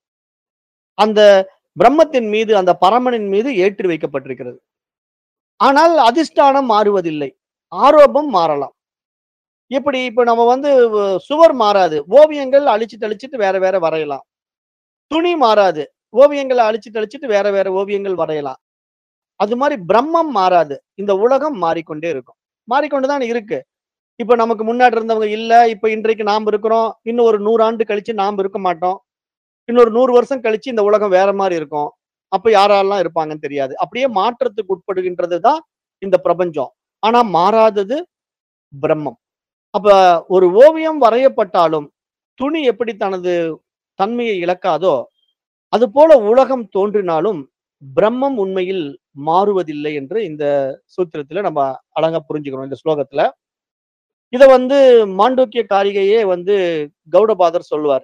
அந்த பிரம்மத்தின் மீது அந்த பரமனின் மீது ஏற்றி வைக்கப்பட்டிருக்கிறது ஆனால் அதிஷ்டானம் மாறுவதில்லை ஆரோபம் மாறலாம் இப்படி இப்ப நம்ம வந்து வ- சுவர் மாறாது ஓவியங்கள் அழிச்சிட்டு அழிச்சிட்டு வேற வேற வரையலாம் துணி மாறாது ஓவியங்களை அழிச்சிட்டு அழிச்சிட்டு வேற வேற ஓவியங்கள் வரையலாம் அது மாதிரி பிரம்மம் மாறாது இந்த உலகம் மாறிக்கொண்டே இருக்கும் மாறிக்கொண்டுதான் இருக்கு இப்ப நமக்கு முன்னாடி இருந்தவங்க இல்ல இப்ப இன்றைக்கு நாம் இருக்கிறோம் இன்னும் ஒரு நூறு ஆண்டு கழிச்சு நாம் இருக்க மாட்டோம் இன்னொரு நூறு வருஷம் கழிச்சு இந்த உலகம் வேற மாதிரி இருக்கும் அப்ப யாரெல்லாம் இருப்பாங்கன்னு தெரியாது அப்படியே மாற்றத்துக்கு உட்படுகின்றது தான் இந்த பிரபஞ்சம் ஆனா மாறாதது பிரம்மம் அப்ப ஒரு ஓவியம் வரையப்பட்டாலும் துணி எப்படி தனது தன்மையை இழக்காதோ அது போல உலகம் தோன்றினாலும் பிரம்மம் உண்மையில் மாறுவதில்லை என்று இந்த சூத்திரத்துல நம்ம அழகா புரிஞ்சுக்கிறோம் இந்த ஸ்லோகத்துல இத வந்து மாண்டூக்கிய காரிகையே வந்து கௌடபாதர் சொல்லுவார்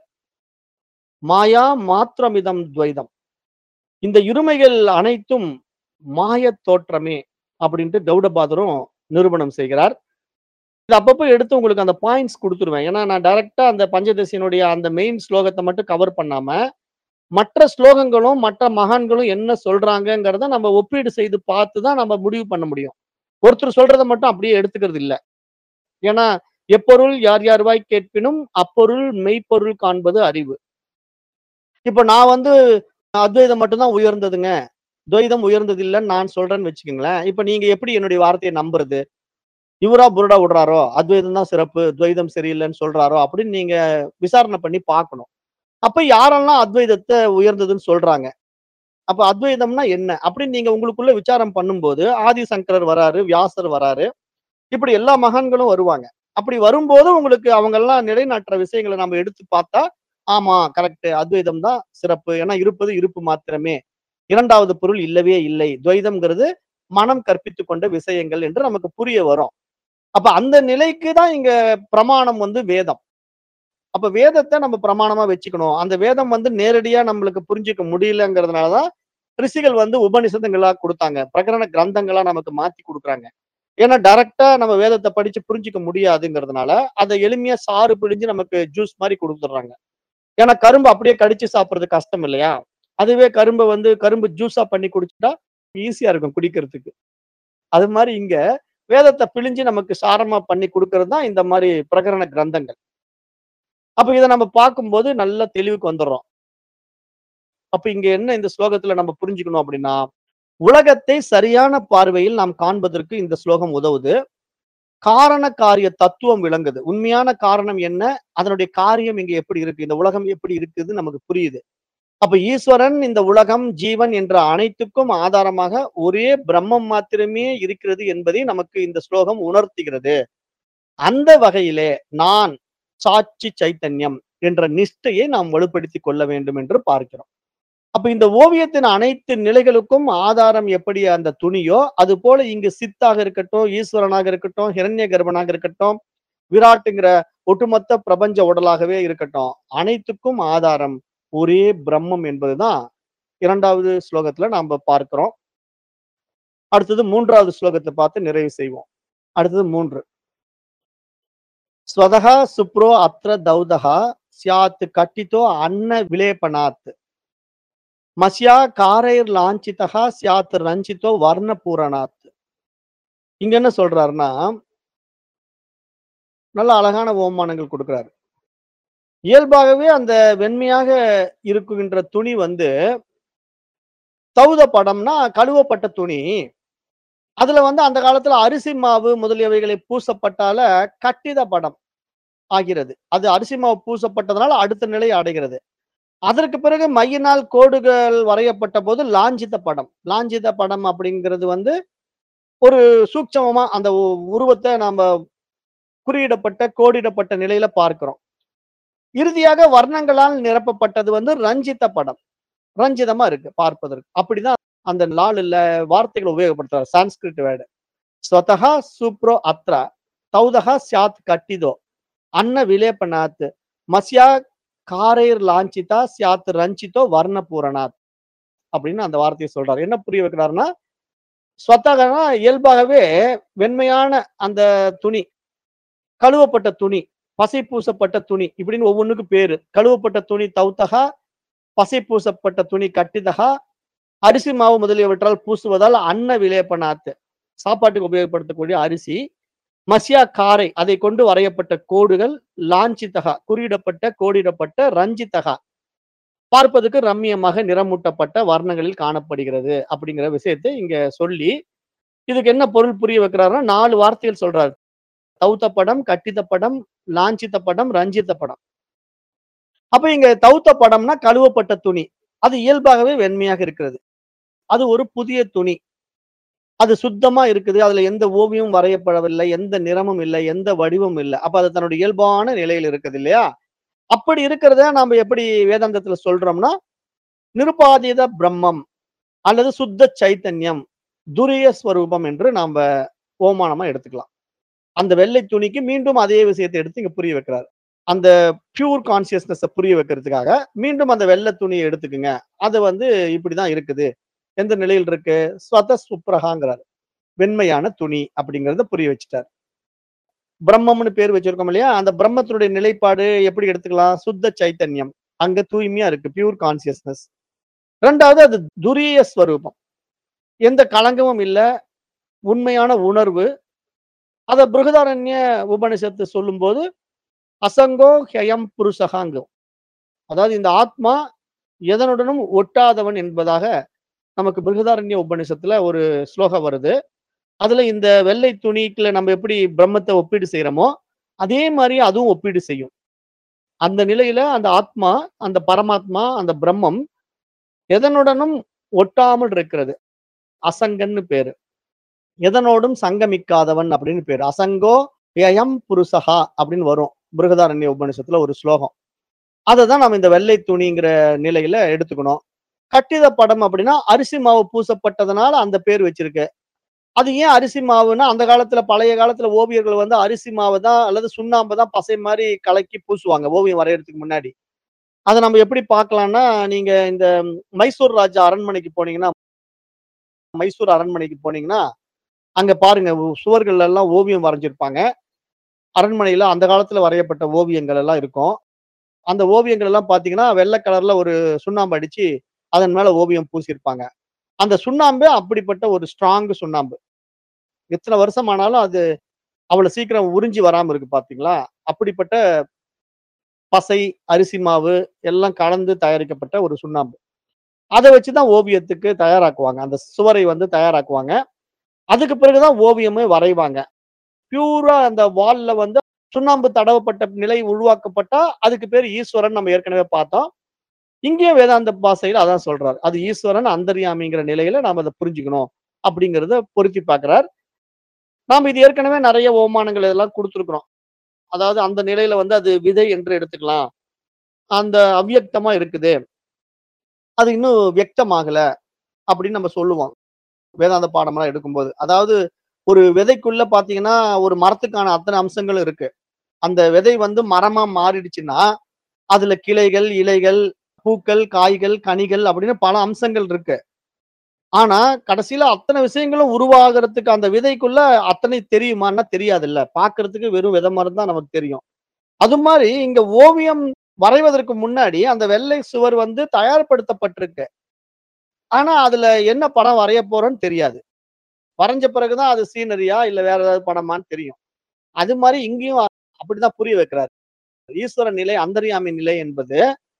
மாயா மாத்திரமிதம் துவைதம் இந்த இருமைகள் அனைத்தும் மாயத் தோற்றமே அப்படின்ட்டு கௌடபாதரும் நிரூபணம் செய்கிறார் இது அப்பப்போ எடுத்து உங்களுக்கு அந்த பாயிண்ட்ஸ் கொடுத்துருவேன் ஏன்னா நான் டைரக்டா அந்த பஞ்சதசியினுடைய அந்த மெயின் ஸ்லோகத்தை மட்டும் கவர் பண்ணாம மற்ற ஸ்லோகங்களும் மற்ற மகான்களும் என்ன சொல்றாங்கங்கிறத நம்ம ஒப்பீடு செய்து பார்த்து தான் நம்ம முடிவு பண்ண முடியும் ஒருத்தர் சொல்றதை மட்டும் அப்படியே எடுத்துக்கிறது இல்ல ஏன்னா எப்பொருள் யார் யார்வாய் கேட்பினும் அப்பொருள் மெய்ப்பொருள் காண்பது அறிவு இப்ப நான் வந்து அத்வைதம் மட்டும்தான் உயர்ந்ததுங்க துவைதம் உயர்ந்தது இல்லைன்னு நான் சொல்றேன்னு வச்சுக்கோங்களேன் இப்ப நீங்க எப்படி என்னுடைய வார்த்தையை நம்புறது இவரா புருடா விடுறாரோ அத்வைதம் தான் சிறப்பு துவைதம் சரியில்லைன்னு சொல்றாரோ அப்படின்னு நீங்க விசாரணை பண்ணி பார்க்கணும் அப்ப யாரெல்லாம் அத்வைதத்தை உயர்ந்ததுன்னு சொல்றாங்க அப்ப அத்வைதம்னா என்ன அப்படின்னு நீங்க உங்களுக்குள்ள விசாரம் பண்ணும்போது ஆதிசங்கரர் வராரு வியாசர் வராரு இப்படி எல்லா மகான்களும் வருவாங்க அப்படி வரும்போது உங்களுக்கு அவங்க எல்லாம் நிலைநாட்டுற விஷயங்களை நம்ம எடுத்து பார்த்தா ஆமா கரெக்ட் அத்வைதம் தான் சிறப்பு ஏன்னா இருப்பது இருப்பு மாத்திரமே இரண்டாவது பொருள் இல்லவே இல்லை துவைதம்ங்கிறது மனம் கற்பித்து கொண்ட விஷயங்கள் என்று நமக்கு புரிய வரும் அப்ப அந்த நிலைக்கு தான் இங்க பிரமாணம் வந்து வேதம் அப்ப வேதத்தை நம்ம பிரமாணமா வச்சுக்கணும் அந்த வேதம் வந்து நேரடியா நம்மளுக்கு புரிஞ்சுக்க முடியலங்கிறதுனாலதான் ரிஷிகள் வந்து உபனிஷதங்களா கொடுத்தாங்க பிரகரண கிரந்தங்களா நமக்கு மாத்தி கொடுக்குறாங்க ஏன்னா டைரக்டா நம்ம வேதத்தை படிச்சு புரிஞ்சுக்க முடியாதுங்கிறதுனால அதை எளிமையா சாறு பிழிஞ்சு நமக்கு ஜூஸ் மாதிரி கொடுத்துடுறாங்க ஏன்னா கரும்பு அப்படியே கடிச்சு சாப்பிடுறது கஷ்டம் இல்லையா அதுவே கரும்பை வந்து கரும்பு ஜூஸா பண்ணி குடிச்சிட்டா ஈஸியா இருக்கும் குடிக்கிறதுக்கு அது மாதிரி இங்க வேதத்தை பிழிஞ்சு நமக்கு சாரமா பண்ணி கொடுக்கறது தான் இந்த மாதிரி பிரகரண கிரந்தங்கள் அப்ப இதை நம்ம பார்க்கும்போது நல்ல தெளிவுக்கு வந்துடுறோம் அப்ப இங்க என்ன இந்த ஸ்லோகத்துல நம்ம புரிஞ்சுக்கணும் அப்படின்னா உலகத்தை சரியான பார்வையில் நாம் காண்பதற்கு இந்த ஸ்லோகம் உதவுது காரண காரிய தத்துவம் விளங்குது உண்மையான காரணம் என்ன அதனுடைய காரியம் இங்க எப்படி இருக்கு இந்த உலகம் எப்படி இருக்குது நமக்கு புரியுது அப்ப ஈஸ்வரன் இந்த உலகம் ஜீவன் என்ற அனைத்துக்கும் ஆதாரமாக ஒரே பிரம்மம் மாத்திரமே இருக்கிறது என்பதை நமக்கு இந்த ஸ்லோகம் உணர்த்துகிறது அந்த வகையிலே நான் சாட்சி சைத்தன்யம் என்ற நிஷ்டையை நாம் வலுப்படுத்திக் கொள்ள வேண்டும் என்று பார்க்கிறோம் அப்ப இந்த ஓவியத்தின் அனைத்து நிலைகளுக்கும் ஆதாரம் எப்படி அந்த துணியோ அது போல இங்கு சித்தாக இருக்கட்டும் ஈஸ்வரனாக இருக்கட்டும் ஹிரண்ய கர்ப்பனாக இருக்கட்டும் விராட்டுங்கிற ஒட்டுமொத்த பிரபஞ்ச உடலாகவே இருக்கட்டும் அனைத்துக்கும் ஆதாரம் ஒரே பிரம்மம் என்பதுதான் இரண்டாவது ஸ்லோகத்துல நாம பார்க்கிறோம் அடுத்தது மூன்றாவது ஸ்லோகத்தை பார்த்து நிறைவு செய்வோம் அடுத்தது மூன்று ஸ்வதகா சுப்ரோ அத்ர தௌதகா சியாத் கட்டித்தோ அன்ன விலேபனாத் மஸ்யா காரைர் லாஞ்சிதகா சியாத் ரஞ்சித்தோ வர்ண பூரணாத் இங்க என்ன சொல்றாருன்னா நல்ல அழகான ஓமானங்கள் கொடுக்கிறாரு இயல்பாகவே அந்த வெண்மையாக இருக்குகின்ற துணி வந்து தௌத படம்னா கழுவப்பட்ட துணி அதுல வந்து அந்த காலத்துல அரிசி மாவு முதலியவைகளை பூசப்பட்டால கட்டித படம் ஆகிறது அது அரிசி மாவு பூசப்பட்டதனால அடுத்த நிலை அடைகிறது அதற்கு பிறகு மையினால் கோடுகள் வரையப்பட்ட போது லாஞ்சித படம் லாஞ்சித படம் அப்படிங்கிறது வந்து ஒரு சூட்சமமா அந்த உ- உருவத்தை நாம குறியிடப்பட்ட கோடிடப்பட்ட நிலையில பார்க்கிறோம் இறுதியாக வர்ணங்களால் நிரப்பப்பட்டது வந்து ரஞ்சித படம் ரஞ்சிதமா இருக்கு பார்ப்பதற்கு அப்படிதான் அந்த நாளில் வார்த்தைகளை உபயோகப்படுத்துறாரு சான்ஸ்கிரிட் வேர்டு ஸ்வதகா சூப்ரோ அத்ரா தௌதகா சியாத் கட்டிதோ அன்ன விலேபனாத் மஸ்யா காரைர் லாஞ்சிதா சியாத் ரஞ்சிதோ வர்ண பூரணாத் அப்படின்னு அந்த வார்த்தையை சொல்றாரு என்ன புரிய வைக்கிறாருன்னா ஸ்வத்தகனா இயல்பாகவே வெண்மையான அந்த துணி கழுவப்பட்ட துணி பசை பூசப்பட்ட துணி இப்படின்னு ஒவ்வொன்றுக்கும் பேரு கழுவப்பட்ட துணி தௌத்தகா பசை பூசப்பட்ட துணி கட்டிதகா அரிசி மாவு முதலியவற்றால் பூசுவதால் அன்ன விலேபனாத்து சாப்பாட்டுக்கு உபயோகப்படுத்தக்கூடிய அரிசி மசியா காரை அதை கொண்டு வரையப்பட்ட கோடுகள் லாஞ்சிதகா குறியிடப்பட்ட கோடிடப்பட்ட ரஞ்சிதகா பார்ப்பதற்கு ரம்மியமாக நிறமூட்டப்பட்ட வர்ணங்களில் காணப்படுகிறது அப்படிங்கிற விஷயத்தை இங்க சொல்லி இதுக்கு என்ன பொருள் புரிய வைக்கிறாருன்னா நாலு வார்த்தைகள் சொல்றாரு தௌத்த படம் கட்டித படம் லாஞ்சித படம் ரஞ்சித படம் அப்ப இங்க தௌத்த படம்னா கழுவப்பட்ட துணி அது இயல்பாகவே வெண்மையாக இருக்கிறது அது ஒரு புதிய துணி அது சுத்தமா இருக்குது அதுல எந்த ஓவியமும் வரையப்படவில்லை எந்த நிறமும் இல்லை எந்த வடிவமும் இல்லை அப்ப அது தன்னுடைய இயல்பான நிலையில் இருக்குது இல்லையா அப்படி இருக்கிறத நாம எப்படி வேதாந்தத்துல சொல்றோம்னா நிருபாதித பிரம்மம் அல்லது சுத்த சைத்தன்யம் துரிய ஸ்வரூபம் என்று நாம ஓமானமா எடுத்துக்கலாம் அந்த வெள்ளை துணிக்கு மீண்டும் அதே விஷயத்தை எடுத்து இங்க புரிய வைக்கிறார் அந்த பியூர் கான்சியஸ்னஸ் புரிய வைக்கிறதுக்காக மீண்டும் அந்த வெள்ளை துணியை எடுத்துக்குங்க அது வந்து இப்படிதான் இருக்குது எந்த நிலையில் இருக்கு ஸ்வத சுப்ரகாங்கிறார் வெண்மையான துணி அப்படிங்கறத புரிய வச்சுட்டார் பிரம்மம்னு பேர் வச்சிருக்கோம் இல்லையா அந்த பிரம்மத்தினுடைய நிலைப்பாடு எப்படி எடுத்துக்கலாம் சுத்த சைத்தன்யம் அங்க தூய்மையா இருக்கு பியூர் கான்சியஸ்னஸ் ரெண்டாவது அது துரிய ஸ்வரூபம் எந்த களங்கமும் இல்ல உண்மையான உணர்வு அத பிருகதாரண்ய உபனிஷத்து சொல்லும்போது அசங்கோ ஹயம் புருஷகாங்கும் அதாவது இந்த ஆத்மா எதனுடனும் ஒட்டாதவன் என்பதாக நமக்கு பிருகதாரண்ய உபனிஷத்துல ஒரு ஸ்லோகம் வருது அதுல இந்த வெள்ளை துணிக்குள்ள நம்ம எப்படி பிரம்மத்தை ஒப்பீடு செய்யறோமோ அதே மாதிரி அதுவும் ஒப்பீடு செய்யும் அந்த நிலையில அந்த ஆத்மா அந்த பரமாத்மா அந்த பிரம்மம் எதனுடனும் ஒட்டாமல் இருக்கிறது அசங்கன்னு பேரு எதனோடும் சங்கமிக்காதவன் அப்படின்னு பேரு அசங்கோ யயம் புருஷஹா அப்படின்னு வரும் பிருகதாரண்ய உபனிஷத்துல ஒரு ஸ்லோகம் அதை தான் நம்ம இந்த வெள்ளை துணிங்கிற நிலையில எடுத்துக்கணும் கட்டித படம் அப்படின்னா அரிசி மாவு பூசப்பட்டதுனால அந்த பேர் வச்சிருக்கு அது ஏன் அரிசி மாவுன்னா அந்த காலத்துல பழைய காலத்துல ஓவியர்கள் வந்து அரிசி மாவு தான் அல்லது சுண்ணாம்பு தான் பசை மாதிரி கலக்கி பூசுவாங்க ஓவியம் வரையறதுக்கு முன்னாடி அதை நம்ம எப்படி பார்க்கலாம்னா நீங்க இந்த மைசூர் ராஜா அரண்மனைக்கு போனீங்கன்னா மைசூர் அரண்மனைக்கு போனீங்கன்னா அங்க பாருங்க உ- சுவர்கள்ல எல்லாம் ஓவியம் வரைஞ்சிருப்பாங்க அரண்மனையில அந்த காலத்துல வரையப்பட்ட ஓவியங்கள் எல்லாம் இருக்கும் அந்த ஓவியங்கள் எல்லாம் பாத்தீங்கன்னா வெள்ளை கலர்ல ஒரு சுண்ணாம்பு அடிச்சு அதன் மேல ஓவியம் பூசியிருப்பாங்க அந்த சுண்ணாம்பு அப்படிப்பட்ட ஒரு ஸ்ட்ராங் சுண்ணாம்பு எத்தனை வருஷம் ஆனாலும் அது அவ்வளவு சீக்கிரம் உறிஞ்சி வராம இருக்கு பாத்தீங்களா அப்படிப்பட்ட பசை அரிசி மாவு எல்லாம் கலந்து தயாரிக்கப்பட்ட ஒரு சுண்ணாம்பு அதை வச்சுதான் ஓவியத்துக்கு தயாராக்குவாங்க அந்த சுவரை வந்து தயாராக்குவாங்க அதுக்கு பிறகுதான் ஓவியமே வரைவாங்க பியூரா அந்த வால்ல வந்து சுண்ணாம்பு தடவப்பட்ட நிலை உருவாக்கப்பட்டா அதுக்கு பேர் ஈஸ்வரன் நம்ம ஏற்கனவே பார்த்தோம் இங்கேயும் வேதாந்த பாஷையில அதான் சொல்றாரு. அது ஈஸ்வரன் அந்தர்யாமிங்கிற நிலையில நாம அத புரிஞ்சுக்கணும். அப்படிங்கிறத பொருத்தி பார்க்கிறார். நாம இது ஏற்கனவே நெறைய ஓமானங்கள் இதெல்லாம் குடுத்திருக்கிறோம். அதாவது அந்த நிலையில வந்து அது விதை என்று எடுத்துக்கலாம். அந்த அவ்யக்தமா இருக்குது. அது இன்னும் வியக்தமாகல அப்படின்னு நம்ம சொல்லுவோம். வேதாந்த பாடமெல்லாம் எடுக்கும்போது. அதாவது ஒரு விதைக்குள்ள பார்த்தீங்கன்னா, ஒரு மரத்துக்கான அத்தன அம்சங்களும் இருக்கு. அந்த விதை வந்து மரமா மாறிடுச்சுன்னா, அதுல கிளைகள், இலைகள், பூக்கள், காய்கள், கனிகள் அப்படின்னு பல அம்சங்கள் இருக்கு. ஆனா, கடைசியில அத்தன விஷயங்களும் உருவாகுறதுக்கு அந்த விதைக்குள்ள அத்தனை தெரியுமான்னா தெரியாதுல்ல. பார்க்கறதுக்கு வெறும் விதை மாரி தான் நமக்கு தெரியும். அது மாரி இங்க ஓவியம் வரைவதற்கு முன்னாடி அந்த வெள்ளை சுவர் வந்து தயார்படுத்தப்பட்டிருக்கு. ஆனா, அதுல என்ன படம் வரைய போறோம்ன்னு தெரியாது. வரைஞ்ச பிறகு தான் அது சீனரியா இல்ல வேற ஏதாவது படமான்னு தெரியும். அது மாரி இங்கேயும் அப்படிதான் புரிய வைக்கிறார். ஈஸ்வர நிலை, அந்தர்யாமி நிலை என்பது,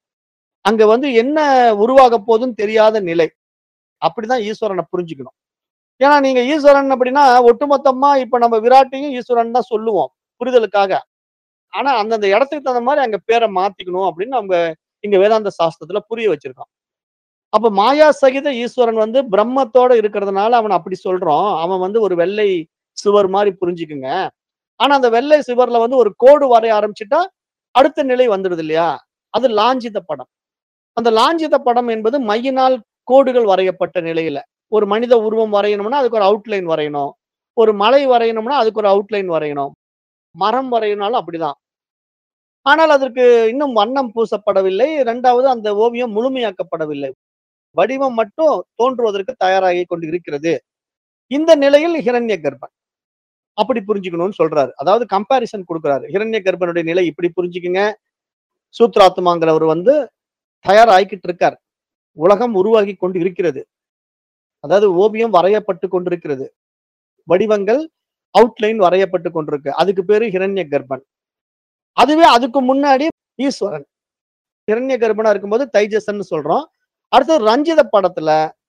அங்க வந்து என்ன உருவாகப் போதுன்னு தெரியாத நிலை. அப்படிதான் ஈஸ்வரன புரிஞ்சுக்கணும். ஏன்னா நீங்க ஈஸ்வரன் அப்படின்னா, ஒட்டுமொத்தமா இப்ப நம்ம விராட்டையும் ஈஸ்வரன் தான் சொல்லுவோம். புரிதலுக்காக. ஆனா, அந்தந்த இடத்துக்கு தகுந்த மாரி அங்க பேர மாத்திக்கணும் அப்படின்னு நம்ம இங்க வேதாந்த சாஸ்திரத்துல புரிய வச்சிருக்கோம். அப்ப மாயா சகித ஈஸ்வரன் வந்து பிரம்மத்தோட இருக்கிறதுனால அவன அப்படி சொல்றோம். அவன் வந்து ஒரு வெள்ளை சுவர் மாரி புரிஞ்சுக்குங்க. ஆனா, அந்த வெள்ளை சுவர்ல வந்து ஒரு கோடு வரைய ஆரம்பிச்சுட்டா, அடுத்த நிலை வந்துடுது இல்லையா? அது லாஞ்சித படம். அந்த லாஞ்சித படம் என்பது மையினால் கோடுகள் வரையப்பட்ட நிலையில. ஒரு மனித உருவம் வரையணும்னா, அதுக்கு ஒரு அவுட்லைன் வரையணும். ஒரு மலை வரையணும்னா, அதுக்கு ஒரு அவுட்லைன் வரையணும். மரம் வரையணும்னாலும் அப்படிதான். ஆனால் அதற்கு இன்னும் வண்ணம் பூசப்படவில்லை. 2வது அந்த ஓவியம் முழுமையாக்கப்படவில்லை. வடிவம் மட்டும் தோன்றுவதற்கு தயாராகிக் கொண்டு இருக்கிறது. இந்த நிலையில் ஹிரண்ய கர்ப்பன். அப்படி புரிஞ்சுக்கணும்னு சொல்றாரு. அதாவது கம்பேரிசன் குடுக்குறாரு. ஹிரண்ய கர்ப்பனுடைய நிலை இப்படி புரிஞ்சுக்குங்க. சூத்ராத்மாங்கிறவர் வந்து தயாராகிக்கிட்டு இருக்கார். உலகம் உருவாகிக் கொண்டு இருக்கிறது. அதாவது ஓவியம் வரையப்பட்டு கொண்டிருக்கிறது. வடிவங்கள் அவுட்லைன் வரையப்பட்டு கொண்டிருக்கு. அதுக்கு பேரு ஹிரண்ய கர்ப்பன். அதுவே அதுக்கு முன்னாடி ஈஸ்வரன். ஹிரண்ய கர்ப்பனா இருக்கும்போது தைஜசன்னு சொல்றோம். அடுத்தது ரஞ்சித படத்துல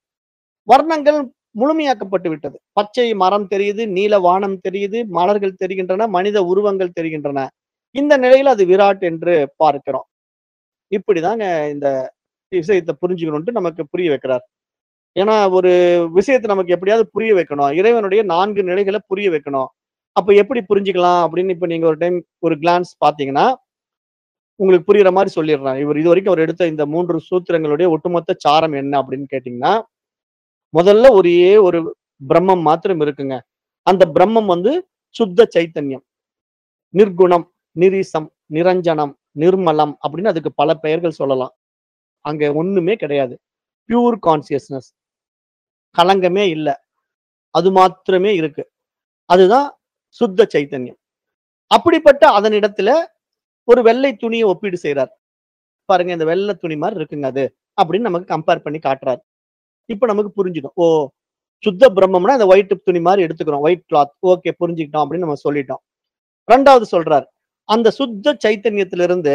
வர்ணங்கள் முழுமையாக்கப்பட்டு விட்டது. பச்சை மரம் தெரியுது, நீல வானம் தெரியுது, மலர்கள் தெரிகின்றன, மனித உருவங்கள் தெரிகின்றன. இந்த நிலையில அது விராட் என்று பார்க்கிறோம். இப்படிதாங்க இந்த விஷயத்த புரிஞ்சுக்கணும்ன்ட்டு நமக்கு புரிய வைக்கிறார். ஏன்னா, ஒரு விஷயத்த நமக்கு எப்படியாவது புரிய வைக்கணும். இறைவனுடைய 4 நிலைகள புரிய வைக்கணும். அப்ப எப்படி புரிஞ்சுக்கலாம் அப்படின்னு இப்ப நீங்க ஒரு டைம் ஒரு கிளான்ஸ் பார்த்தீங்கன்னா, உங்களுக்கு புரியிற மாரி சொல்லிடுறேன். இவர் இதுவரைக்கும் அவர் எடுத்த இந்த 3 சூத்திரங்களுடைய ஒட்டுமொத்த சாரம் என்ன அப்படின்னு கேட்டீங்கன்னா, முதல்ல ஒரே ஒரு பிரம்மம் மாத்திரம் இருக்குங்க. அந்த பிரம்மம் வந்து சுத்த சைத்தன்யம். நிர்குணம், நிரீசம், நிரஞ்சனம், நிர்மலம் அப்படின்னு அதுக்கு பல பெயர்கள் சொல்லலாம். அங்க ஒண்ணுமே கிடையாது. Pure consciousness. களங்கமே இல்ல. அது மாத்திரமே இருக்கு. அதுதான் சுத்த சைத்தன்யம். அப்படிப்பட்ட அதனிடத்துல ஒரு வெள்ளை துணிய ஒப்பீடு செய்றார். பாருங்க இந்த வெள்ள துணி மாரி இருக்குங்க அது. அப்படின்னு நமக்கு கம்பேர் பண்ணி காட்டுறார். இப்ப நமக்கு புரிஞ்சிடும். ஓ! சுத்த பிரம்மம்னா இந்த ஒயிட் துணி மாரி எடுத்துக்கிறோம். White cloth. ஓகே புரிஞ்சுக்கிட்டோம் அப்படின்னு நம்ம சொல்லிட்டோம். 2வது சொல்றார். அந்த சுத்த சைத்தன்யத்திலிருந்து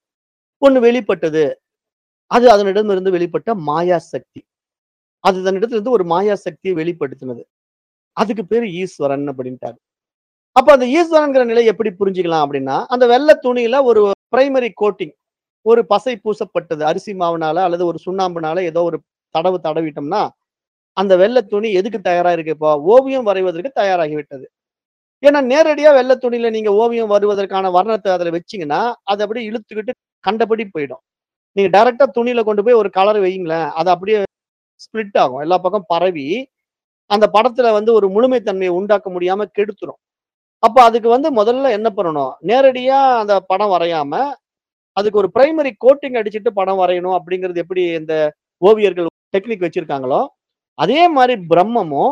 ஒண்ணு வெளிப்பட்டது. அது அதனிடமிருந்து வெளிப்பட்ட மாயா சக்தி. அது தன்னிடத்திலிருந்து ஒரு மாயா சக்தியை வெளிப்படுத்தினது. அதுக்கு பேரு ஈஸ்வரன் அப்படின்ட்டாரு. அப்ப அந்த ஈஸ்வரன்ங்கிற நிலை எப்படி புரிஞ்சுக்கலாம் அப்படின்னா, அந்த வெள்ள துணியில ஒரு பிரைமரி கோட்டிங் ஒரு பசை பூசப்பட்டது. அரிசி மாவுனால அல்லது ஒரு சுண்ணாம்புனால ஏதோ ஒரு தடவு தடவிட்டோம்னா, அந்த வெள்ள துணி எதுக்கு தயாரா இருக்கு இப்போ? ஓவியம் வரைவதற்கு தயாராகி விட்டது. ஏன்னா நேரடியா வெள்ள துணியில நீங்க ஓவியம் வருவதற்கான வர்ணத்த அதுல வச்சீங்கன்னா, அது அப்படியே இழுத்துக்கிட்டு கண்டபடி போயிடும். நீங்க டைரக்ட்டா துணியில கொண்டு போய் ஒரு கலர் வையுங்களேன். அது அப்படியே ஸ்ப்ளிட் ஆகும். எல்லா பக்கம் பரவி, அந்த படத்துல வந்து ஒரு முழுமை தன்மைய உண்டாக்க முடியாம கெடுத்துரும். அப்ப அதுக்கு வந்து முதல்ல என்ன பண்ணணும்? நேரடியா அந்த படம் வரையாம, அதுக்கு ஒரு பிரைமரி கோட்டிங் அடிச்சுட்டு படம் வரையணும் அப்படிங்கிறது எப்படி இந்த ஓவியர்கள் டெக்னிக் வச்சிருக்காங்களோ, அதே மாரி பிரம்மமும்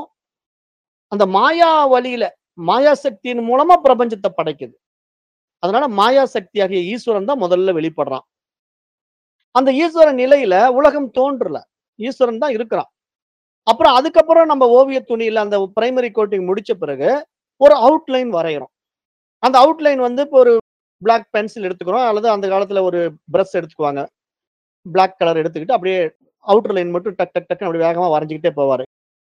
அந்த மாயா வழியில, மாயா சக்தியின் மூலமா பிரபஞ்சத்த படைக்குது. அதனால மாயா சக்தியாகிய ஈஸ்வரன் தான் முதல்ல வெளிப்படுறான். அந்த ஈஸ்வரன் நிலையில உலகம் தோன்றல. ஈஸ்வரன் தான் இருக்கிறான். அப்புறம் அதுக்கப்புறம் நம்ம ஓவிய துணியில அந்த பிரைமரி கோட்டிங் முடிச்ச பிறகு, ஒரு அவுட்லைன் வரையறோம். அந்த அவுட்லைன் வந்து இப்போ ஒரு பிளாக் பென்சில் எடுத்துக்கிறோம். அல்லது அந்த காலத்துல ஒரு பிரஷ் எடுத்துக்குவாங்க. பிளாக் கலர் எடுத்துக்கிட்டு அப்படியே அவுட்டர் லைன் மட்டும் டக் டக் டக்ன்னு அப்படி வேகமா வரைஞ்சுக்கிட்டே போவாரு.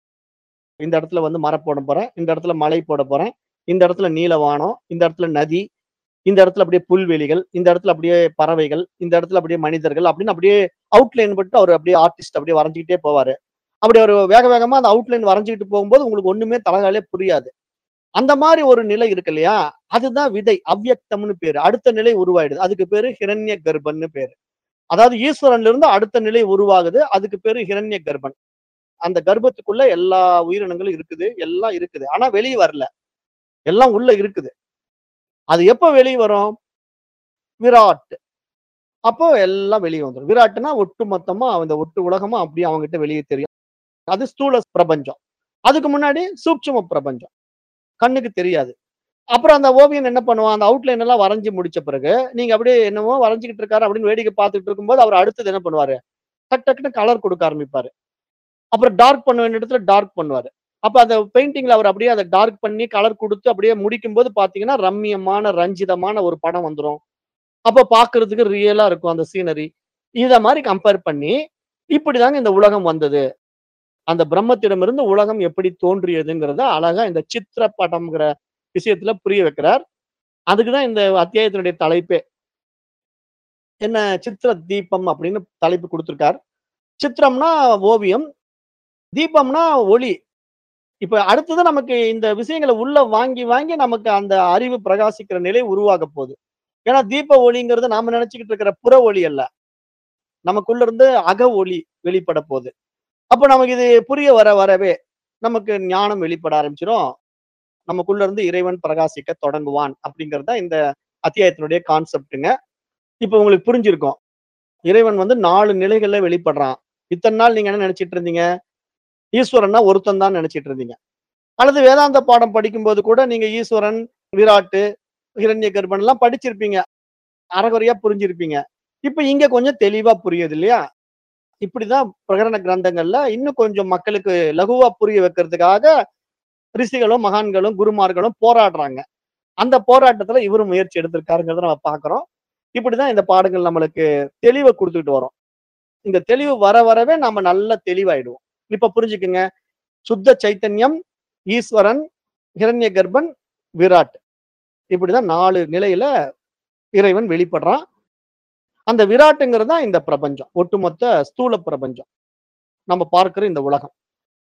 இந்த இடத்துல வந்து மரம் போட போறேன். இந்த இடத்துல மலை போட போறேன். இந்த இடத்துல நீல வானம். இந்த இடத்துல நதி. இந்த இடத்துல அப்படியே புல்வெளிகள் இந்த இடத்துல அப்படியே பறவைகள் இந்த இடத்துல அப்படியே மனிதர்கள் அப்படின்னு அப்படியே அவுட்லைன் பட்டு அவர் அப்படியே ஆர்டிஸ்ட் அப்படியே வரைஞ்சிக்கிட்டே போவாரு அப்படி அவர் வேக வேகமா அந்த அவுட்லைன் வரைஞ்சிக்கிட்டு போகும்போது உங்களுக்கு ஒண்ணுமே தலகாலே புரியாது அந்த மாதிரி ஒரு நிலை இருக்கு இல்லையா அதுதான் விதை அவ்யக்தம்னு பேரு அடுத்த நிலை உருவாயிடுது அதுக்கு பேரு ஹிரண்ய கர்ப்பன்னு பேரு அதாவது ஈஸ்வரன்ல இருந்து அடுத்த நிலை உருவாகுது அதுக்கு பேரு ஹிரண்ய கர்ப்பன் அந்த கர்ப்பத்துக்குள்ள எல்லா உயிரினங்களும் இருக்குது எல்லாம் இருக்குது ஆனா வெளியே வரல எல்லாம் உள்ள இருக்குது அது எப்ப வெளியே வரும் விராட் அப்போ எல்லாம் வெளியே வந்துடும் விராட்னா ஒட்டு மொத்தமா அந்த ஒட்டு உலகமா அப்படியே அவங்ககிட்ட வெளியே தெரியும் அது ஸ்தூல பிரபஞ்சம் அதுக்கு முன்னாடி சூட்சும பிரபஞ்சம் கண்ணுக்கு தெரியாது அப்புறம் அந்த ஓவியன் என்ன பண்ணுவான் அந்த அவுட்லைன் எல்லாம் வரைஞ்சு முடிச்ச பிறகு நீங்க அப்படியே என்னமோ வரைஞ்சுக்கிட்டு இருக்காரு அப்படின்னு வேடிக்கை பார்த்துட்டு இருக்கும்போது அவர் அடுத்தது என்ன பண்ணுவாரு டக் டக்குன்னு கலர் கொடுக்க ஆரம்பிப்பாரு அப்புறம் டார்க் பண்ண வேண்டிய இடத்துல டார்க் பண்ணுவாரு அப்ப அந்த பெயிண்டிங்ல அவர் அப்படியே அதை டார்க் பண்ணி கலர் கொடுத்து அப்படியே முடிக்கும் போது பாத்தீங்கன்னா ரம்மியமான ரஞ்சிதமான ஒரு படம் வந்துரும் அப்ப பாக்குறதுக்கு ரியலா இருக்கும் அந்த சீனரி இத மாதிரி கம்பேர் பண்ணி இப்படிதாங்க இந்த உலகம் வந்தது அந்த பிரம்மத்திடமிருந்து உலகம் எப்படி தோன்றியதுங்கிறத அழகா இந்த சித்திர படம்ங்கிற விஷயத்துல புரிய வைக்கிறார் அதுக்குதான் இந்த அத்தியாயத்தினுடைய தலைப்பே என்ன சித்திர தீபம் அப்படின்னு தலைப்பு கொடுத்திருக்கார் சித்திரம்னா ஓவியம் தீபம்னா ஒளி இப்ப அடுத்தது நமக்கு இந்த விஷயங்களை உள்ள வாங்கி வாங்கி நமக்கு அந்த அறிவு பிரகாசிக்கிற நிலை உருவாக போகுது ஏன்னா தீப ஒளிங்கிறது நாம நினைச்சுக்கிட்டு இருக்கிற புற ஒளி அல்ல நமக்குள்ள இருந்து அக ஒளி வெளிப்பட போகுது அப்ப நமக்கு இது புரிய வர வரவே நமக்கு ஞானம் வெளிப்பட ஆரம்பிச்சிடும் நமக்குள்ள இருந்து இறைவன் பிரகாசிக்க தொடங்குவான் அப்படிங்கிறது தான் இந்த அத்தியாயத்தினுடைய கான்செப்டுங்க இப்ப உங்களுக்கு புரிஞ்சிருக்கும் இறைவன் வந்து நாலு நிலைகள்ல வெளிப்படுறான் இத்தனை நாள் நீங்க என்ன நினைச்சிட்டு இருந்தீங்க ஈஸ்வரன்னா ஒருத்தன் தான் நினைச்சிட்டு இருந்தீங்க அல்லது வேதாந்த பாடம் படிக்கும்போது கூட நீங்க ஈஸ்வரன் விராட்டு ஹிரண்ய கர்ப்பன் எல்லாம் படிச்சிருப்பீங்க அறகுறையா புரிஞ்சிருப்பீங்க இப்ப இங்க கொஞ்சம் தெளிவா புரியுது இல்லையா இப்படிதான் பிரகரண கிரந்தங்கள்ல இன்னும் கொஞ்சம் மக்களுக்கு லகுவா புரிய வைக்கிறதுக்காக ரிஷிகளும் மகான்களும் குருமார்களும் போராடுறாங்க அந்த போராட்டத்துல இவரும் முயற்சி எடுத்திருக்காருங்கிறத நம்ம பாக்குறோம் இப்படிதான் இந்த பாடங்கள் நம்மளுக்கு தெளிவை கொடுத்துட்டு வரோம் இந்த தெளிவு வர வரவே நம்ம நல்ல தெளிவாயிடுவோம் இப்ப புரிஞ்சுக்குங்க சுத்த சைத்தன்யம் ஈஸ்வரன் ஹிரண்ய கர்ப்பன் விராட் இப்படிதான் நாலு நிலையில இறைவன் வெளிப்படுறான் அந்த விராட்டுங்கிறது தான் இந்த பிரபஞ்சம் ஒட்டுமொத்த ஸ்தூல பிரபஞ்சம் நம்ம பார்க்கிற இந்த உலகம்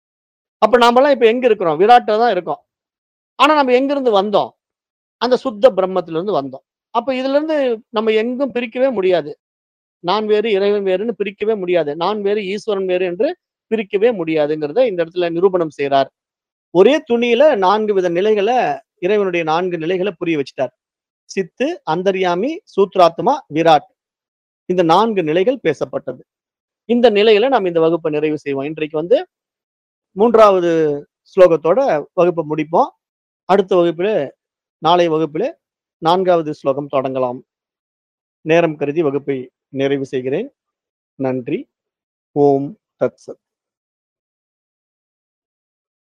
அப்ப நாமெல்லாம் இப்ப எங்க இருக்கிறோம் விராட்டில தான் இருக்கோம் ஆனா நம்ம எங்க இருந்து வந்தோம் அந்த சுத்த பிரம்மத்துல இருந்து வந்தோம் அப்ப இதுல இருந்து நம்ம எங்கும் பிரிக்கவே முடியாது நான் வேறு இறைவன் வேறுன்னு பிரிக்கவே முடியாது நான் வேறு ஈஸ்வரன் வேறு என்று பிரிக்கவே முடியாதுங்கிறத இந்த இடத்துல நிரூபணம் செய்றார் ஒரே துணியில நான்கு வித நிலைகளை இறைவனுடைய நான்கு நிலைகளை புரிய வச்சிட்டார் சித்து அந்தர்யாமி சூத்ராத்மா விராட் இந்த நான்கு நிலைகள் பேசப்பட்டது இந்த நிலையில நாம் இந்த வகுப்பை நிறைவு செய்வோம் இன்றைக்கு வந்து மூன்றாவது ஸ்லோகத்தோட வகுப்பை முடிப்போம் அடுத்த வகுப்பில நாளைய வகுப்பில நான்காவது ஸ்லோகம் தொடங்கலாம் நேரம் கருதி வகுப்பை நிறைவு செய்கிறேன் நன்றி ஓம் தத் சத்